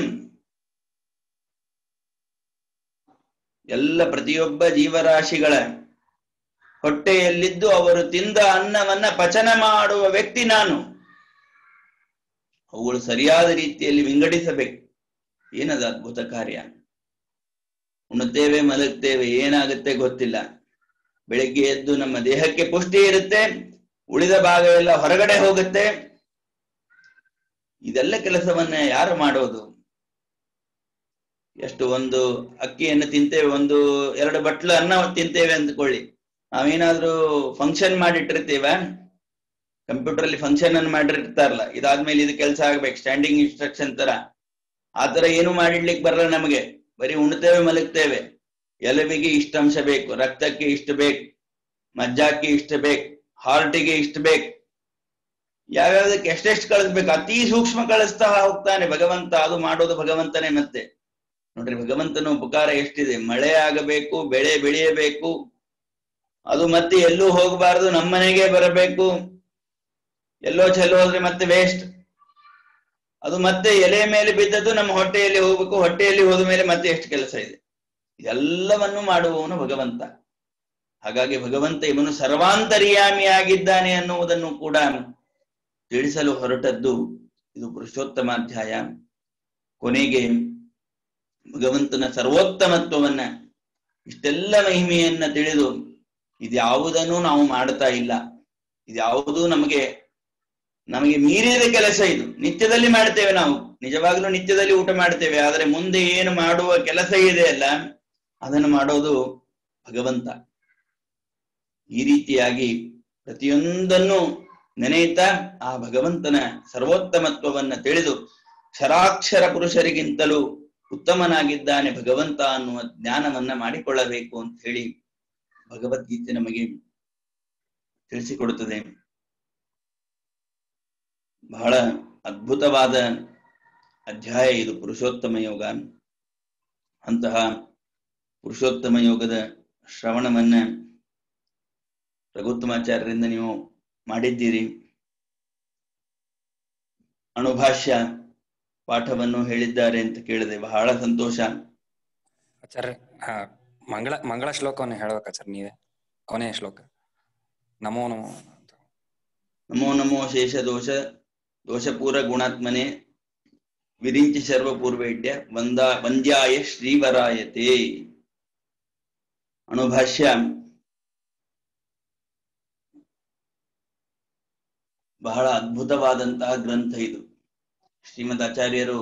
ಎಲ್ಲ ಪ್ರತಿಯೊಬ್ಬ ಜೀವರಾಶಿಗಳ ಹೊಟ್ಟೆಯಲ್ಲಿದ್ದು ಅವರು ತಿಂದ ಅನ್ನವನ್ನ ಪಚನ ಮಾಡುವ ವ್ಯಕ್ತಿ ನಾನು ಅವುಗಳು ಸರಿಯಾದ ರೀತಿಯಲ್ಲಿ ವಿಂಗಡಿಸಬೇಕು ಏನದ ಅದ್ಭುತ ಕಾರ್ಯ ಉಣ್ಣುತ್ತೇವೆ ಮಲಗ್ತೇವೆ ಏನಾಗುತ್ತೆ ಗೊತ್ತಿಲ್ಲ ಬೆಳಿಗ್ಗೆ ಎದ್ದು ನಮ್ಮ ದೇಹಕ್ಕೆ ಪುಷ್ಟಿ ಇರುತ್ತೆ ಉಳಿದ ಭಾಗ ಎಲ್ಲ ಹೊರಗಡೆ ಹೋಗುತ್ತೆ ಇದೆಲ್ಲ ಕೆಲಸವನ್ನ ಯಾರು ಮಾಡೋದು ಎಷ್ಟು ಒಂದು ಅಕ್ಕಿಯನ್ನು ತಿಂತೇವೆ ಒಂದು ಎರಡು ಬಟ್ಲು ಅನ್ನ ತಿಂತೇವೆ ಅಂದ್ಕೊಳ್ಳಿ ನಾವೇನಾದ್ರೂ ಫಂಕ್ಷನ್ ಮಾಡಿಟ್ಟಿರ್ತೀವ ಕಂಪ್ಯೂಟರ್ ಅಲ್ಲಿ ಫಂಕ್ಷನ್ ಅನ್ನು ಮಾಡಿರ್ತಾರಲ್ಲ ಇದಾದ್ಮೇಲೆ ಇದು ಕೆಲಸ ಆಗ್ಬೇಕು ಸ್ಟ್ಯಾಂಡಿಂಗ್ ಇನ್ಸ್ಟ್ರಕ್ಷನ್ ತರ ಆತರ ಏನು ಮಾಡಿಡ್ಲಿಕ್ಕೆ ಬರಲ್ಲ ನಮಗೆ ಬರೀ ಉಣ್ತೇವೆ ಮಲಗ್ತೇವೆ ಎಲುಬಿಗೆ ಇಷ್ಟ ಅಂಶ ಬೇಕು ರಕ್ತಕ್ಕೆ ಇಷ್ಟ ಬೇಕು ಮಜ್ಜಾಕ್ಕೆ ಇಷ್ಟ ಬೇಕು ಹಾರ್ಟಿಗೆ ಇಷ್ಟ ಬೇಕು ಯಾವ್ಯಾವ್ದಕ್ಕೆ ಎಷ್ಟೆಷ್ಟು ಕಳಿಸ್ಬೇಕು ಅತಿ ಸೂಕ್ಷ್ಮ ಕಳಿಸ್ತಾ ಹೋಗ್ತಾನೆ ಭಗವಂತ ಅದು ಮಾಡೋದು ಭಗವಂತನೇ ಮತ್ತೆ ನೋಡ್ರಿ ಭಗವಂತನ ಉಪಕಾರ ಎಷ್ಟಿದೆ ಮಳೆ ಆಗಬೇಕು ಬೆಳೆ ಬೆಳೆಯಬೇಕು ಅದು ಮತ್ತೆ ಎಲ್ಲೂ ಹೋಗಬಾರದು ನಮ್ಮನೆಗೆ ಬರಬೇಕು ಎಲ್ಲೋ ಚೆಲ್ಲೋ ಹೋದ್ರೆ ಮತ್ತೆ ವೇಸ್ಟ್ ಅದು ಮತ್ತೆ ಎಲೆ ಮೇಲೆ ಬಿದ್ದದ್ದು ನಮ್ಮ ಹೊಟ್ಟೆಯಲ್ಲಿ ಹೋಗ್ಬೇಕು ಹೊಟ್ಟೆಯಲ್ಲಿ ಹೋದ ಮೇಲೆ ಮತ್ತೆ ಎಷ್ಟು ಕೆಲಸ ಇದೆ ಎಲ್ಲವನ್ನು ಮಾಡುವವನು ಭಗವಂತ ಹಾಗಾಗಿ ಭಗವಂತ ಇವನು ಸರ್ವಾಂತರ್ಯಾಮಿಯಾಗಿದ್ದಾನೆ ಅನ್ನುವುದನ್ನು ಕೂಡ ತಿಳಿಸಲು ಹೊರಟದ್ದು ಇದು ಪುರುಷೋತ್ತಮಾಧ್ಯಾಯ ಕೊನೆಗೆ ಭಗವಂತನ ಸರ್ವೋತ್ತಮತ್ವವನ್ನ ಇಷ್ಟೆಲ್ಲ ಮಹಿಮೆಯನ್ನ ತಿಳಿದು ಇದ್ಯಾವುದನ್ನು ನಾವು ಮಾಡ್ತಾ ಇಲ್ಲ ಇದ್ಯಾವುದೂ ನಮಗೆ ನಮಗೆ ಮೀರಿದ ಕೆಲಸ ಇದು ನಿತ್ಯದಲ್ಲಿ ಮಾಡ್ತೇವೆ ನಾವು ನಿಜವಾಗ್ಲೂ ನಿತ್ಯದಲ್ಲಿ ಊಟ ಮಾಡ್ತೇವೆ ಆದರೆ ಮುಂದೆ ಏನು ಮಾಡುವ ಕೆಲಸ ಇದೆ ಅಲ್ಲ ಅದನ್ನು ಮಾಡೋದು ಭಗವಂತ ಈ ರೀತಿಯಾಗಿ ಪ್ರತಿಯೊಂದನ್ನು ನೆನೆಯುತ್ತಾ ಆ ಭಗವಂತನ ಸರ್ವೋತ್ತಮತ್ವವನ್ನ ತಿಳಿದು ಕ್ಷರಾಕ್ಷರ ಪುರುಷರಿಗಿಂತಲೂ ಉತ್ತಮನಾಗಿದ್ದಾನೆ ಭಗವಂತ ಅನ್ನುವ ಜ್ಞಾನವನ್ನ ಮಾಡಿಕೊಳ್ಳಬೇಕು ಅಂತ ಹೇಳಿ ಭಗವದ್ಗೀತೆ ನಮಗೆ ತಿಳಿಸಿಕೊಡುತ್ತದೆ ಬಹಳ ಅದ್ಭುತವಾದ ಅಧ್ಯಾಯ ಇದು ಪುರುಷೋತ್ತಮ ಯೋಗ ಅಂತಹ ಪುರುಷೋತ್ತಮ ಯೋಗದ ಶ್ರವಣವನ್ನ ರಘುತ್ತಮಾಚಾರ್ಯರಿಂದ ನೀವು ಮಾಡಿದ್ದೀರಿ ಅಣುಭಾಷ್ಯ ಪಾಠವನ್ನು ಹೇಳಿದ್ದಾರೆ ಅಂತ ಕೇಳಿದೆ ಬಹಳ ಸಂತೋಷ ಆಚಾರ್ಯ ಹಾ ಮಂಗಳ ಮಂಗಳ ಶ್ಲೋಕವನ್ನು ಹೇಳ್ಬೇಕು ಆಚಾರ್ಯ ನೀವೇ ಕೊನೆಯ ಶ್ಲೋಕ ನಮೋ ನಮೋ ಅಂತ. ನಮೋ ನಮೋ ಶೇಷ ದೋಷ ದೋಷಪೂರ ಗುಣಾತ್ಮನೆ ವಿರಿಂಚಿ ಸರ್ವಪೂರ್ವೇಡ್ಯ ವಂದ ವಂದ್ಯಾಯ ಶ್ರೀವರಾಯತೆ ಅಣುಭಾಷ್ಯ ಬಹಳ ಅದ್ಭುತವಾದಂತಹ ಗ್ರಂಥ ಇದು ಶ್ರೀಮದ್ ಆಚಾರ್ಯರು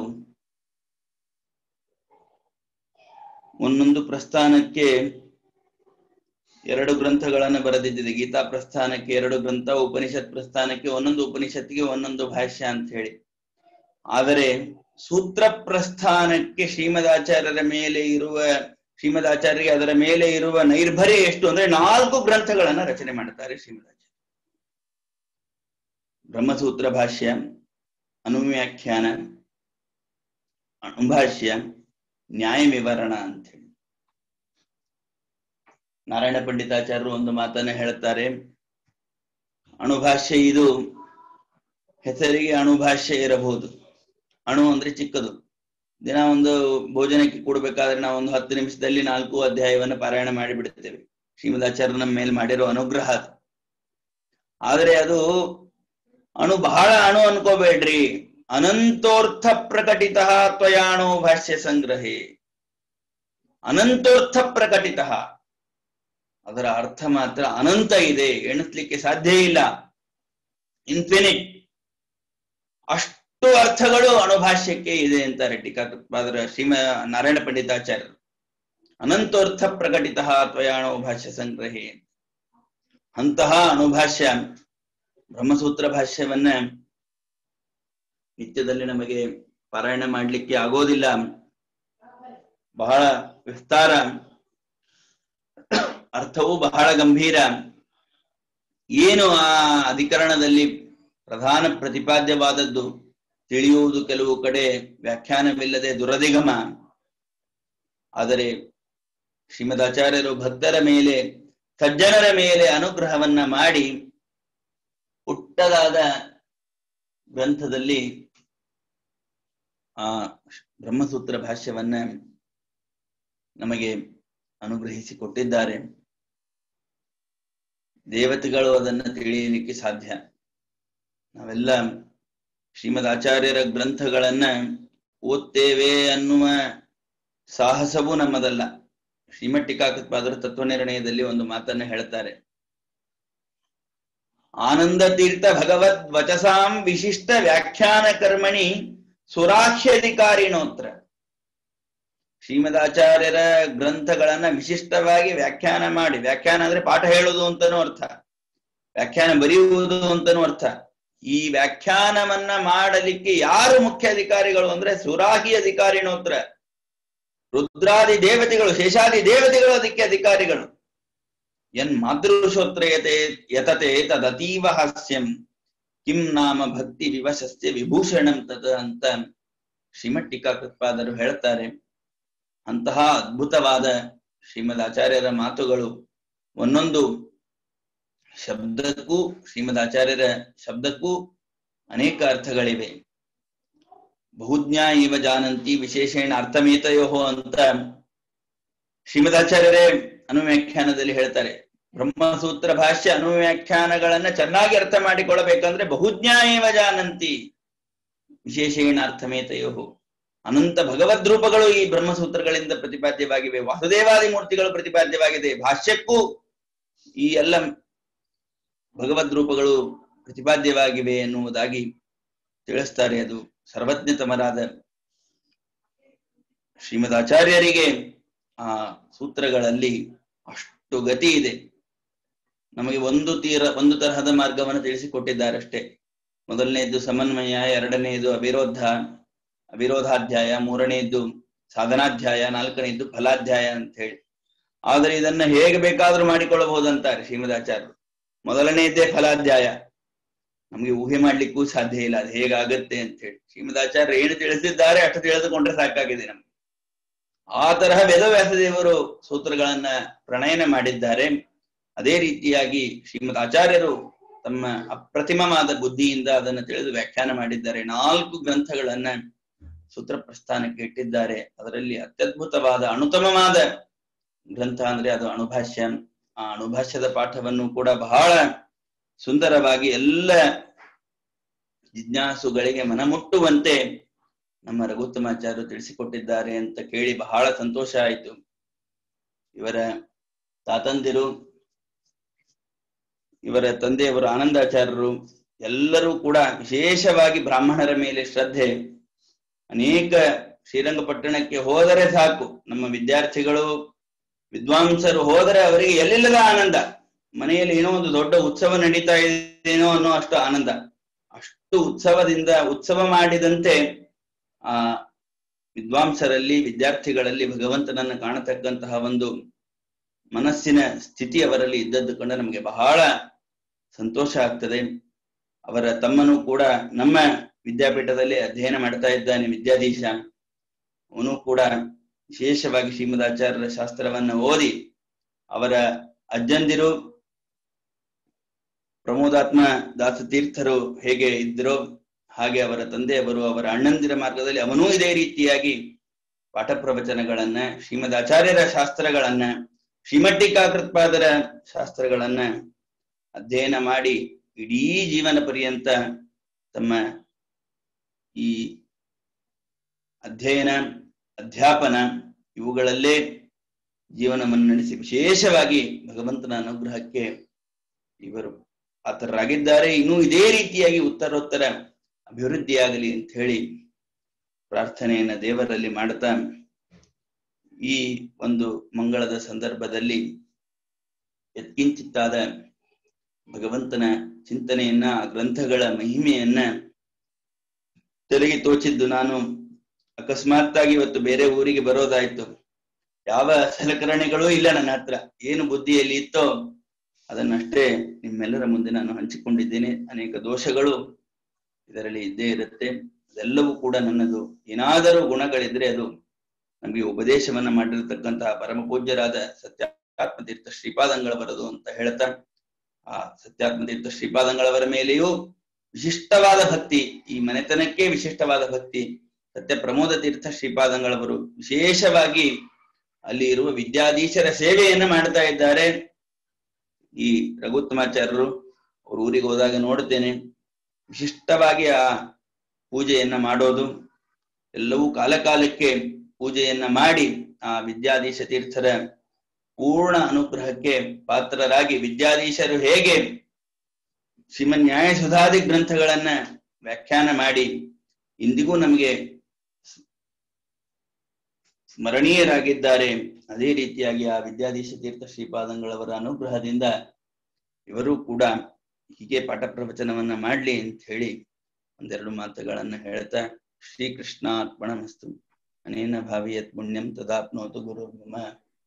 ಒಂದೊಂದು ಪ್ರಸ್ಥಾನಕ್ಕೆ ಎರಡು ಗ್ರಂಥಗಳನ್ನು ಬರೆದಿದ್ದಿದೆ ಗೀತಾ ಪ್ರಸ್ಥಾನಕ್ಕೆ ಎರಡು ಗ್ರಂಥ ಉಪನಿಷತ್ ಪ್ರಸ್ಥಾನಕ್ಕೆ ಒಂದೊಂದು ಉಪನಿಷತ್ತಿಗೆ ಒಂದೊಂದು ಭಾಷ್ಯ ಅಂತ ಹೇಳಿ ಆದರೆ ಸೂತ್ರ ಪ್ರಸ್ಥಾನಕ್ಕೆ ಶ್ರೀಮದಾಚಾರ್ಯರ ಮೇಲೆ ಇರುವ ಶ್ರೀಮದಾಚಾರ್ಯರಿಗೆ ಅದರ ಮೇಲೆ ಇರುವ ನೈರ್ಭರ್ಯ ಎಷ್ಟು ಅಂದ್ರೆ ನಾಲ್ಕು ಗ್ರಂಥಗಳನ್ನ ರಚನೆ ಮಾಡ್ತಾರೆ ಶ್ರೀಮದಾಚಾರ್ಯ ಬ್ರಹ್ಮಸೂತ್ರ ಭಾಷ್ಯ ಅನುವ್ಯಾಖ್ಯಾನ ಅಣುಭಾಷ್ಯ ನ್ಯಾಯ ವಿವರಣ ಅಂತ ಹೇಳಿ ನಾರಾಯಣ ಪಂಡಿತಾಚಾರ್ಯರು ಒಂದು ಮಾತನ್ನ ಹೇಳ್ತಾರೆ ಅಣುಭಾಷ್ಯ ಇದು ಹೆಸರಿಗೆ ಅಣುಭಾಷ್ಯ ಇರಬಹುದು ಅಣು ಅಂದ್ರೆ ಚಿಕ್ಕದು ದಿನ ಒಂದು ಭೋಜನಕ್ಕೆ ಕೊಡ್ಬೇಕಾದ್ರೆ ನಾವು ಒಂದು ಹತ್ತು ನಿಮಿಷದಲ್ಲಿ ನಾಲ್ಕು ಅಧ್ಯಾಯವನ್ನ ಪಾರಾಯಣ ಮಾಡಿ ಬಿಡುತ್ತೇವೆ ಶ್ರೀಮದಾಚಾರ್ಯ ನಮ್ಮ ಮೇಲೆ ಮಾಡಿರೋ ಅನುಗ್ರಹ ಅದು ಆದರೆ ಅದು ಅಣು ಬಹಳ ಅಣು ಅನ್ಕೋಬೇಡ್ರಿ ಅನಂತೋರ್ಥ ಪ್ರಕಟಿತ ತ್ವಯಾಣೋ ಭಾಷ್ಯ ಸಂಗ್ರಹೇ ಅನಂತೋರ್ಥ ಪ್ರಕಟಿತ ಅದರ ಅರ್ಥ ಮಾತ್ರ ಅನಂತ ಇದೆ ಎಣಿಸ್ಲಿಕ್ಕೆ ಸಾಧ್ಯ ಇಲ್ಲ ಇನ್ಫಿನಿಟ್ ಅಷ್ಟು ಅರ್ಥಗಳು ಅಣುಭಾಷ್ಯಕ್ಕೆ ಇದೆ ಅಂತಾರೆ ಟೀಕಾಕೃತ್ಪಾದರ ಶ್ರೀಮ ನಾರಾಯಣ ಪಂಡಿತಾಚಾರ್ಯರು ಅನಂತೋರ್ಥ ಪ್ರಕಟಿತ ತ್ವಯಾಣೋ ಭಾಷ್ಯ ಸಂಗ್ರಹೇ ಅಂತಹ ಅಣುಭಾಷ್ಯ ಬ್ರಹ್ಮಸೂತ್ರ ಭಾಷ್ಯವನ್ನ ನಿತ್ಯದಲ್ಲಿ ನಮಗೆ ಪಾರಾಯಣ ಮಾಡ್ಲಿಕ್ಕೆ ಆಗೋದಿಲ್ಲ ಬಹಳ ವಿಸ್ತಾರ ಅರ್ಥವು ಬಹಳ ಗಂಭೀರ ಏನು ಆ ಅಧಿಕರಣದಲ್ಲಿ ಪ್ರಧಾನ ಪ್ರತಿಪಾದ್ಯವಾದದ್ದು ತಿಳಿಯುವುದು ಕೆಲವು ಕಡೆ ವ್ಯಾಖ್ಯಾನವಿಲ್ಲದೆ ದುರಧಿಗಮ ಆದರೆ ಶ್ರೀಮದಾಚಾರ್ಯರು ಭಕ್ತರ ಮೇಲೆ ಸಜ್ಜನರ ಮೇಲೆ ಅನುಗ್ರಹವನ್ನ ಮಾಡಿ ಪುಟ್ಟದಾದ ಗ್ರಂಥದಲ್ಲಿ ಆ ಬ್ರಹ್ಮಸೂತ್ರ ಭಾಷ್ಯವನ್ನ ನಮಗೆ ಅನುಗ್ರಹಿಸಿ ಕೊಟ್ಟಿದ್ದಾರೆ ದೇವತೆಗಳು ಅದನ್ನ ತಿಳಿಯಲಿಕ್ಕೆ ಸಾಧ್ಯ ನಾವೆಲ್ಲ ಶ್ರೀಮದ್ ಆಚಾರ್ಯರ ಗ್ರಂಥಗಳನ್ನ ಓದ್ತೇವೆ ಅನ್ನುವ ಸಾಹಸವೂ ನಮ್ಮದಲ್ಲ ಶ್ರೀಮದ್ ಟೀಕಾಕೃತ್ಪಾದರ ತತ್ವನಿರ್ಣಯದಲ್ಲಿ ಒಂದು ಮಾತನ್ನ ಹೇಳ್ತಾರೆ ಆನಂದ ತೀರ್ಥ ಭಗವದ್ ವಚಸಾಂ ವಿಶಿಷ್ಟ ವ್ಯಾಖ್ಯಾನ ಕರ್ಮಣಿ ಸುರಾಖ್ಯಧಿಕಾರಿಣೋತ್ರ ಶ್ರೀಮದಾಚಾರ್ಯರ ಗ್ರಂಥಗಳನ್ನ ವಿಶಿಷ್ಟವಾಗಿ ವ್ಯಾಖ್ಯಾನ ಮಾಡಿ ವ್ಯಾಖ್ಯಾನ ಅಂದ್ರೆ ಪಾಠ ಹೇಳುವುದು ಅಂತಾನೂ ಅರ್ಥ ವ್ಯಾಖ್ಯಾನ ಬರೆಯುವುದು ಅಂತಾನೂ ಅರ್ಥ ಈ ವ್ಯಾಖ್ಯಾನವನ್ನ ಮಾಡಲಿಕ್ಕೆ ಯಾರು ಮುಖ್ಯ ಅಧಿಕಾರಿಗಳು ಅಂದ್ರೆ ಸುರಾಹಿ ಅಧಿಕಾರಿಣೋತ್ರ ರುದ್ರಾದಿ ದೇವತೆಗಳು ಶೇಷಾದಿ ದೇವತೆಗಳು ಅದಕ್ಕೆ ಅಧಿಕಾರಿಗಳು ಎನ್ ಮಾತೃಶೋತ್ರಯತೆ ಯತತೆ ತದತೀವ ಹಾಸ್ಯಂ ಕಿಂ ನಾಮ ಭಕ್ತಿ ವಿವಶಸ್ಯ ವಿಭೂಷಣಂ ತದ ಅಂತ ಶ್ರೀಮದ್ ಟೀಕಾಕೃತ್ಪಾದರು ಹೇಳ್ತಾರೆ ಅಂತಹ ಅದ್ಭುತವಾದ ಶ್ರೀಮದ್ ಆಚಾರ್ಯರ ಮಾತುಗಳು ಒಂದೊಂದು ಶಬ್ದಕ್ಕೂ ಶ್ರೀಮದ್ ಆಚಾರ್ಯರ ಶಬ್ದಕ್ಕೂ ಅನೇಕ ಅರ್ಥಗಳಿವೆ ಬಹುಜ್ಞ ಇವ ಜಾನಂತಿ ವಿಶೇಷೇಣ ಅರ್ಥಮೇತಯೋ ಅಂತ ಶ್ರೀಮದಾಚಾರ್ಯರೇ ಅನುವ್ಯಾಖ್ಯಾನದಲ್ಲಿ ಹೇಳ್ತಾರೆ ಬ್ರಹ್ಮಸೂತ್ರ ಭಾಷ್ಯ ಅನುವ್ಯಾಖ್ಯಾನಗಳನ್ನ ಚೆನ್ನಾಗಿ ಅರ್ಥ ಮಾಡಿಕೊಳ್ಳಬೇಕಂದ್ರೆ ಬಹುಜ್ಞ ಇವ ಜಾನಂತಿ ವಿಶೇಷೇಣ ಅರ್ಥಮೇತಯೋ ಅನಂತ ಭಗವದ್ ರೂಪಗಳು ಈ ಬ್ರಹ್ಮಸೂತ್ರಗಳಿಂದ ಪ್ರತಿಪಾದ್ಯವಾಗಿವೆ ವಾಸುದೇವಾದಿ ಮೂರ್ತಿಗಳು ಪ್ರತಿಪಾದ್ಯವಾಗಿದೆ ಭಾಷ್ಯಕ್ಕೂ ಈ ಎಲ್ಲ ಭಗವದ್ ರೂಪಗಳು ಪ್ರತಿಪಾದ್ಯವಾಗಿವೆ ಎನ್ನುವುದಾಗಿ ತಿಳಿಸ್ತಾರೆ ಅದು ಸರ್ವಜ್ಞತಮರಾದ ಶ್ರೀಮದ್ ಆಚಾರ್ಯರಿಗೆ ಆ ಸೂತ್ರಗಳಲ್ಲಿ ಅಷ್ಟು ಗತಿ ಇದೆ ನಮಗೆ ಒಂದು ತೀರ ಒಂದು ತರಹದ ಮಾರ್ಗವನ್ನು ತಿಳಿಸಿಕೊಟ್ಟಿದ್ದಾರೆ ಅಷ್ಟೇ ಮೊದಲನೆಯದು ಸಮನ್ವಯ ಎರಡನೆಯದು ಅವಿರೋಧ ಅವಿರೋಧಾಧ್ಯಾಯ ಮೂರನೆಯದ್ದು ಸಾಧನಾಧ್ಯಾಯ ನಾಲ್ಕನೆಯದ್ದು ಫಲಾಧ್ಯಾಯ ಅಂತ ಹೇಳಿ ಆದರೆ ಇದನ್ನ ಹೇಗೆ ಬೇಕಾದ್ರೂ ಮಾಡಿಕೊಳ್ಳಬಹುದಂತಾರೆ ಶ್ರೀಮದಾಚಾರ್ಯರು ಮೊದಲನೆಯದ್ದೇ ಫಲಾಧ್ಯಾಯ ನಮ್ಗೆ ಊಹೆ ಮಾಡ್ಲಿಕ್ಕೂ ಸಾಧ್ಯ ಇಲ್ಲ ಅದು ಹೇಗಾಗತ್ತೆ ಅಂತ ಹೇಳಿ ಶ್ರೀಮದಾಚಾರ್ಯ ಏನು ತಿಳಿಸಿದ್ದಾರೆ ಅಷ್ಟು ತಿಳಿದುಕೊಂಡ್ರೆ ಸಾಕಾಗಿದೆ ನಮ್ಗೆ ಆ ತರಹ ವೇದವ್ಯಾಸದೇವರು ಸೂತ್ರಗಳನ್ನ ಪ್ರಣಯನ ಮಾಡಿದ್ದಾರೆ ಅದೇ ರೀತಿಯಾಗಿ ಶ್ರೀಮದ್ ಆಚಾರ್ಯರು ತಮ್ಮ ಅಪ್ರತಿಮವಾದ ಬುದ್ಧಿಯಿಂದ ಅದನ್ನು ತಿಳಿದು ವ್ಯಾಖ್ಯಾನ ಮಾಡಿದ್ದಾರೆ ನಾಲ್ಕು ಗ್ರಂಥಗಳನ್ನ ಸೂತ್ರ ಪ್ರಸ್ಥಾನಕ್ಕೆ ಇಟ್ಟಿದ್ದಾರೆ ಅದರಲ್ಲಿ ಅತ್ಯದ್ಭುತವಾದ ಅಣುತಮವಾದ ಗ್ರಂಥ ಅಂದ್ರೆ ಅದು ಅಣುಭಾಷ್ಯ ಆ ಅಣುಭಾಷ್ಯದ ಪಾಠವನ್ನು ಕೂಡ ಬಹಳ ಸುಂದರವಾಗಿ ಎಲ್ಲ ಜಿಜ್ಞಾಸುಗಳಿಗೆ ಮನಮುಟ್ಟುವಂತೆ ನಮ್ಮ ರಘುತ್ತಮಾಚಾರ್ಯರು ತಿಳಿಸಿಕೊಟ್ಟಿದ್ದಾರೆ ಅಂತ ಕೇಳಿ ಬಹಳ ಸಂತೋಷ ಆಯಿತು ಇವರ ತಾತಂದಿರು ಇವರ ತಂದೆಯವರು ಆನಂದಾಚಾರ್ಯರು ಎಲ್ಲರೂ ಕೂಡ ವಿಶೇಷವಾಗಿ ಬ್ರಾಹ್ಮಣರ ಮೇಲೆ ಶ್ರದ್ಧೆ ಅನೇಕ ಶ್ರೀರಂಗಪಟ್ಟಣಕ್ಕೆ ಹೋದರೆ ಸಾಕು ನಮ್ಮ ವಿದ್ಯಾರ್ಥಿಗಳು ವಿದ್ವಾಂಸರು ಹೋದರೆ ಅವರಿಗೆ ಎಲ್ಲಿಲ್ಲದ ಆನಂದ ಮನೆಯಲ್ಲಿ ಏನೋ ಒಂದು ದೊಡ್ಡ ಉತ್ಸವ ನಡೀತಾ ಇದೆಯೇನೋ ಅನ್ನೋ ಅಷ್ಟು ಆನಂದ ಅಷ್ಟು ಉತ್ಸವದಿಂದ ಉತ್ಸವ ಮಾಡಿದಂತೆ ಆ ವಿದ್ವಾಂಸರಲ್ಲಿ ವಿದ್ಯಾರ್ಥಿಗಳಲ್ಲಿ ಭಗವಂತನನ್ನ ಕಾಣತಕ್ಕಂತಹ ಒಂದು ಮನಸ್ಸಿನ ಸ್ಥಿತಿ ಅವರಲ್ಲಿ ಇದ್ದದ್ದು ಕಂಡು ನಮಗೆ ಬಹಳ ಸಂತೋಷ ಆಗ್ತದೆ ಅವರ ತಮ್ಮನು ಕೂಡ ನಮ್ಮ ವಿದ್ಯಾಪೀಠದಲ್ಲಿ ಅಧ್ಯಯನ ಮಾಡ್ತಾ ಇದ್ದಾನೆ ವಿದ್ಯಾಧೀಶ ಅವನು ಕೂಡ ವಿಶೇಷವಾಗಿ ಶ್ರೀಮದಾಚಾರ್ಯರ ಶಾಸ್ತ್ರವನ್ನ ಓದಿ ಅವರ ಅಜ್ಜಂದಿರು ಪ್ರಮೋದಾತ್ಮ ದಾಸ ತೀರ್ಥರು ಹೇಗೆ ಇದ್ದರೋ ಹಾಗೆ ಅವರ ತಂದೆಯವರು ಅವರ ಅಣ್ಣಂದಿರ ಮಾರ್ಗದಲ್ಲಿ ಅವನೂ ಇದೇ ರೀತಿಯಾಗಿ ಪಾಠ ಪ್ರವಚನಗಳನ್ನ ಶ್ರೀಮದಾಚಾರ್ಯರ ಶಾಸ್ತ್ರಗಳನ್ನ ಶ್ರೀಮಟ್ಟಿಕಾಕೃತ್ಪಾದರ ಶಾಸ್ತ್ರಗಳನ್ನ ಅಧ್ಯಯನ ಮಾಡಿ ಇಡೀ ಜೀವನ ಪರ್ಯಂತ ತಮ್ಮ ಈ ಅಧ್ಯಯನ ಅಧ್ಯಾಪನ ಇವುಗಳಲ್ಲೇ ಜೀವನವನ್ನು ನಡೆಸಿ ವಿಶೇಷವಾಗಿ ಭಗವಂತನ ಅನುಗ್ರಹಕ್ಕೆ ಇವರು ಆತರರಾಗಿದ್ದಾರೆ ಇನ್ನೂ ಇದೇ ರೀತಿಯಾಗಿ ಉತ್ತರೋತ್ತರ ಅಭಿವೃದ್ಧಿಯಾಗಲಿ ಅಂತ ಹೇಳಿ ಪ್ರಾರ್ಥನೆಯನ್ನ ದೇವರಲ್ಲಿ ಮಾಡುತ್ತಾ ಈ ಒಂದು ಮಂಗಳದ ಸಂದರ್ಭದಲ್ಲಿ ಯತ್ಕಿಂಚಿತ್ತಾದ ಭಗವಂತನ ಚಿಂತನೆಯನ್ನ ಆ ಗ್ರಂಥಗಳ ಮಹಿಮೆಯನ್ನ ತೆಲಗಿ ತೋಚಿದ್ದು ನಾನು ಅಕಸ್ಮಾತ್ತಾಗಿ ಇವತ್ತು ಬೇರೆ ಊರಿಗೆ ಬರೋದಾಯ್ತು ಯಾವ ಸಲಕರಣೆಗಳೂ ಇಲ್ಲ ನನ್ನ ಹತ್ರ ಏನು ಬುದ್ಧಿಯಲ್ಲಿ ಇತ್ತೋ ಅದನ್ನಷ್ಟೇ ನಿಮ್ಮೆಲ್ಲರ ಮುಂದೆ ನಾನು ಹಂಚಿಕೊಂಡಿದ್ದೇನೆ ಅನೇಕ ದೋಷಗಳು ಇದರಲ್ಲಿ ಇದ್ದೇ ಇರುತ್ತೆ ಅದೆಲ್ಲವೂ ಕೂಡ ನನ್ನದು ಏನಾದರೂ ಗುಣಗಳಿದ್ರೆ ಅದು ನಮಗೆ ಉಪದೇಶವನ್ನ ಮಾಡಿರತಕ್ಕಂತಹ ಪರಮ ಪೂಜ್ಯರಾದ ಸತ್ಯಾತ್ಮತೀರ್ಥ ಶ್ರೀಪಾದಂಗಳವರದು ಅಂತ ಹೇಳ್ತಾ ಆ ಸತ್ಯಾತ್ಮತೀರ್ಥ ಶ್ರೀಪಾದಂಗಳವರ ಮೇಲೆಯೂ ವಿಶಿಷ್ಟವಾದ ಭಕ್ತಿ ಈ ಮನೆತನಕ್ಕೆ ವಿಶಿಷ್ಟವಾದ ಭಕ್ತಿ ಸತ್ಯ ಪ್ರಮೋದ ತೀರ್ಥ ಶ್ರೀಪಾದಂಗಳವರು ವಿಶೇಷವಾಗಿ ಅಲ್ಲಿ ಇರುವ ವಿದ್ಯಾಧೀಶರ ಸೇವೆಯನ್ನ ಮಾಡ್ತಾ ಇದ್ದಾರೆ ಈ ರಘುತ್ತಮಾಚಾರ್ಯರು ಅವ್ರ ಊರಿಗೆ ಹೋದಾಗ ನೋಡುತ್ತೇನೆ ವಿಶಿಷ್ಟವಾಗಿ ಆ ಪೂಜೆಯನ್ನ ಮಾಡೋದು ಎಲ್ಲವೂ ಕಾಲಕಾಲಕ್ಕೆ ಪೂಜೆಯನ್ನ ಮಾಡಿ ಆ ವಿದ್ಯಾಧೀಶ ತೀರ್ಥರ ಪೂರ್ಣ ಅನುಗ್ರಹಕ್ಕೆ ಪಾತ್ರರಾಗಿ ವಿದ್ಯಾಧೀಶರು ಹೇಗೆ ಶ್ರೀಮನ್ ನ್ಯಾಯ ಸುಧಾದಿ ಗ್ರಂಥಗಳನ್ನ ವ್ಯಾಖ್ಯಾನ ಮಾಡಿ ಇಂದಿಗೂ ನಮಗೆ ಸ್ಮರಣೀಯರಾಗಿದ್ದಾರೆ ಅದೇ ರೀತಿಯಾಗಿ ಆ ವಿದ್ಯಾಧೀಶ ತೀರ್ಥ ಶ್ರೀಪಾದಂಗಳವರ ಅನುಗ್ರಹದಿಂದ ಇವರು ಕೂಡ ಹೀಗೆ ಪಾಠ ಪ್ರವಚನವನ್ನ ಮಾಡ್ಲಿ ಅಂತ ಹೇಳಿ ಒಂದೆರಡು ಮಾತುಗಳನ್ನ ಹೇಳ್ತಾ ಶ್ರೀಕೃಷ್ಣಾರ್ಪಣಮಸ್ತು ಅನೇನ ಭಾವಿಯತ್ ಪುಣ್ಯಂ ತದಾಪ್ನೋತು ಗುರು ಮಮ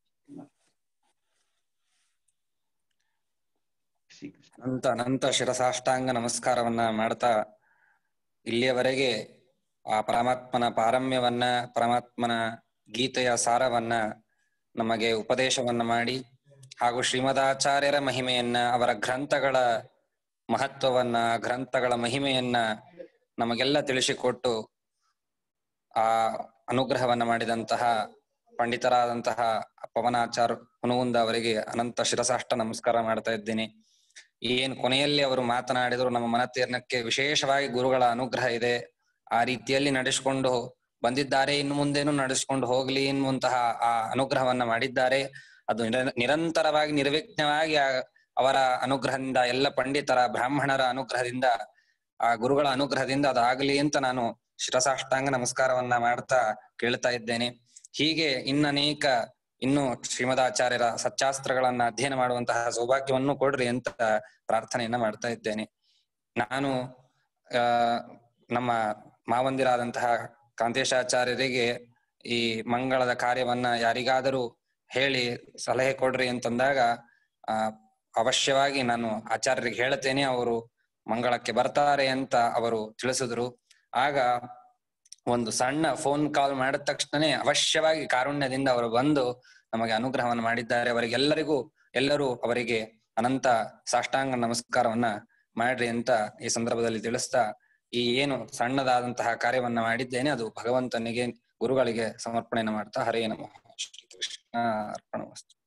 ಶ್ರೀಕೃಷ್ಣ ಅನಂತ ಅನಂತ ಶಿರಸಾಷ್ಟಾಂಗ ನಮಸ್ಕಾರವನ್ನ ಮಾಡ್ತಾ ಇಲ್ಲಿಯವರೆಗೆ ಆ ಪರಮಾತ್ಮನ ಪಾರಮ್ಯವನ್ನ ಪರಮಾತ್ಮನ ಗೀತೆಯ ಸಾರವನ್ನ ನಮಗೆ ಉಪದೇಶವನ್ನ ಮಾಡಿ ಹಾಗೂ ಶ್ರೀಮದಾಚಾರ್ಯರ ಮಹಿಮೆಯನ್ನ ಅವರ ಗ್ರಂಥಗಳ ಮಹತ್ವವನ್ನ ಗ್ರಂಥಗಳ ಮಹಿಮೆಯನ್ನ ನಮಗೆಲ್ಲ ತಿಳಿಸಿಕೊಟ್ಟು ಆ ಅನುಗ್ರಹವನ್ನ ಮಾಡಿದಂತಹ ಪಂಡಿತರಾದಂತಹ ಪವನಾಚಾರ್ ಹುನುಗುಂದ ಅವರಿಗೆ ಅನಂತ ಶಿರಸಾಷ್ಟ ನಮಸ್ಕಾರ ಮಾಡ್ತಾ ಇದ್ದೇನೆ ಏನ್ ಕೊನೆಯಲ್ಲಿ ಅವರು ಮಾತನಾಡಿದ್ರು ನಮ್ಮ ಮನತೀರ್ಣಕ್ಕೆ ವಿಶೇಷವಾಗಿ ಗುರುಗಳ ಅನುಗ್ರಹ ಇದೆ ಆ ರೀತಿಯಲ್ಲಿ ನಡೆಸಿಕೊಂಡು ಬಂದಿದ್ದಾರೆ ಇನ್ನು ಮುಂದೇನು ನಡೆಸ್ಕೊಂಡು ಹೋಗ್ಲಿ ಎನ್ನುವಂತಹ ಆ ಅನುಗ್ರಹವನ್ನ ಮಾಡಿದ್ದಾರೆ ಅದು ನಿರ- ನಿರಂತರವಾಗಿ ನಿರ್ವಿಘ್ನವಾಗಿ ಆ- ಅವರ ಅನುಗ್ರಹದಿಂದ ಎಲ್ಲ ಪಂಡಿತರ ಬ್ರಾಹ್ಮಣರ ಅನುಗ್ರಹದಿಂದ ಆ ಗುರುಗಳ ಅನುಗ್ರಹದಿಂದ ಅದಾಗಲಿ ಅಂತ ನಾನು ಶಿರಸಾಷ್ಟಾಂಗ ನಮಸ್ಕಾರವನ್ನ ಮಾಡ್ತಾ ಕೇಳ್ತಾ ಇದ್ದೇನೆ ಹೀಗೆ ಇನ್ನನೇಕ ಇನ್ನು ಶ್ರೀಮದಾಚಾರ್ಯರ ಸಚ್ಚಾಸ್ತ್ರಗಳನ್ನ ಅಧ್ಯಯನ ಮಾಡುವಂತಹ ಸೌಭಾಗ್ಯವನ್ನು ಕೊಡ್ರಿ ಅಂತ ಪ್ರಾರ್ಥನೆಯನ್ನ ಮಾಡ್ತಾ ಇದ್ದೇನೆ ನಾನು ಆ ನಮ್ಮ ಮಾವಂದಿರಾದಂತಹ ಕಾಂತೇಶಾಚಾರ್ಯರಿಗೆ ಈ ಮಂಗಳದ ಕಾರ್ಯವನ್ನ ಯಾರಿಗಾದರೂ ಹೇಳಿ ಸಲಹೆ ಕೊಡ್ರಿ ಅಂತಂದಾಗ ಆ ಅವಶ್ಯವಾಗಿ ನಾನು ಆಚಾರ್ಯರಿಗೆ ಹೇಳ್ತೇನೆ ಅವರು ಮಂಗಳಕ್ಕೆ ಬರ್ತಾರೆ ಅಂತ ಅವರು ತಿಳಿಸಿದ್ರು ಆಗ ಒಂದು ಸಣ್ಣ ಫೋನ್ ಕಾಲ್ ಮಾಡಿದ ತಕ್ಷಣನೇ ಅವಶ್ಯವಾಗಿ ಕಾರುಣ್ಯದಿಂದ ಅವರು ಬಂದು ನಮಗೆ ಅನುಗ್ರಹವನ್ನು ಮಾಡಿದ್ದಾರೆ ಅವರಿಗೆಲ್ಲರಿಗೂ ಎಲ್ಲರೂ ಅವರಿಗೆ ಅನಂತ ಸಾಷ್ಟಾಂಗ ನಮಸ್ಕಾರವನ್ನ ಮಾಡ್ರಿ ಅಂತ ಈ ಸಂದರ್ಭದಲ್ಲಿ ತಿಳಿಸ್ತಾ ಈ ಏನು ಸಣ್ಣದಾದಂತಹ ಕಾರ್ಯವನ್ನ ಮಾಡಿದ್ದೇನೆ ಅದು ಭಗವಂತನಿಗೆ ಗುರುಗಳಿಗೆ ಸಮರ್ಪಣೆಯನ್ನು ಮಾಡ್ತಾ ಹರೇ ನಮಃ ಶ್ರೀ ಕೃಷ್ಣ ಅರ್ಪಣ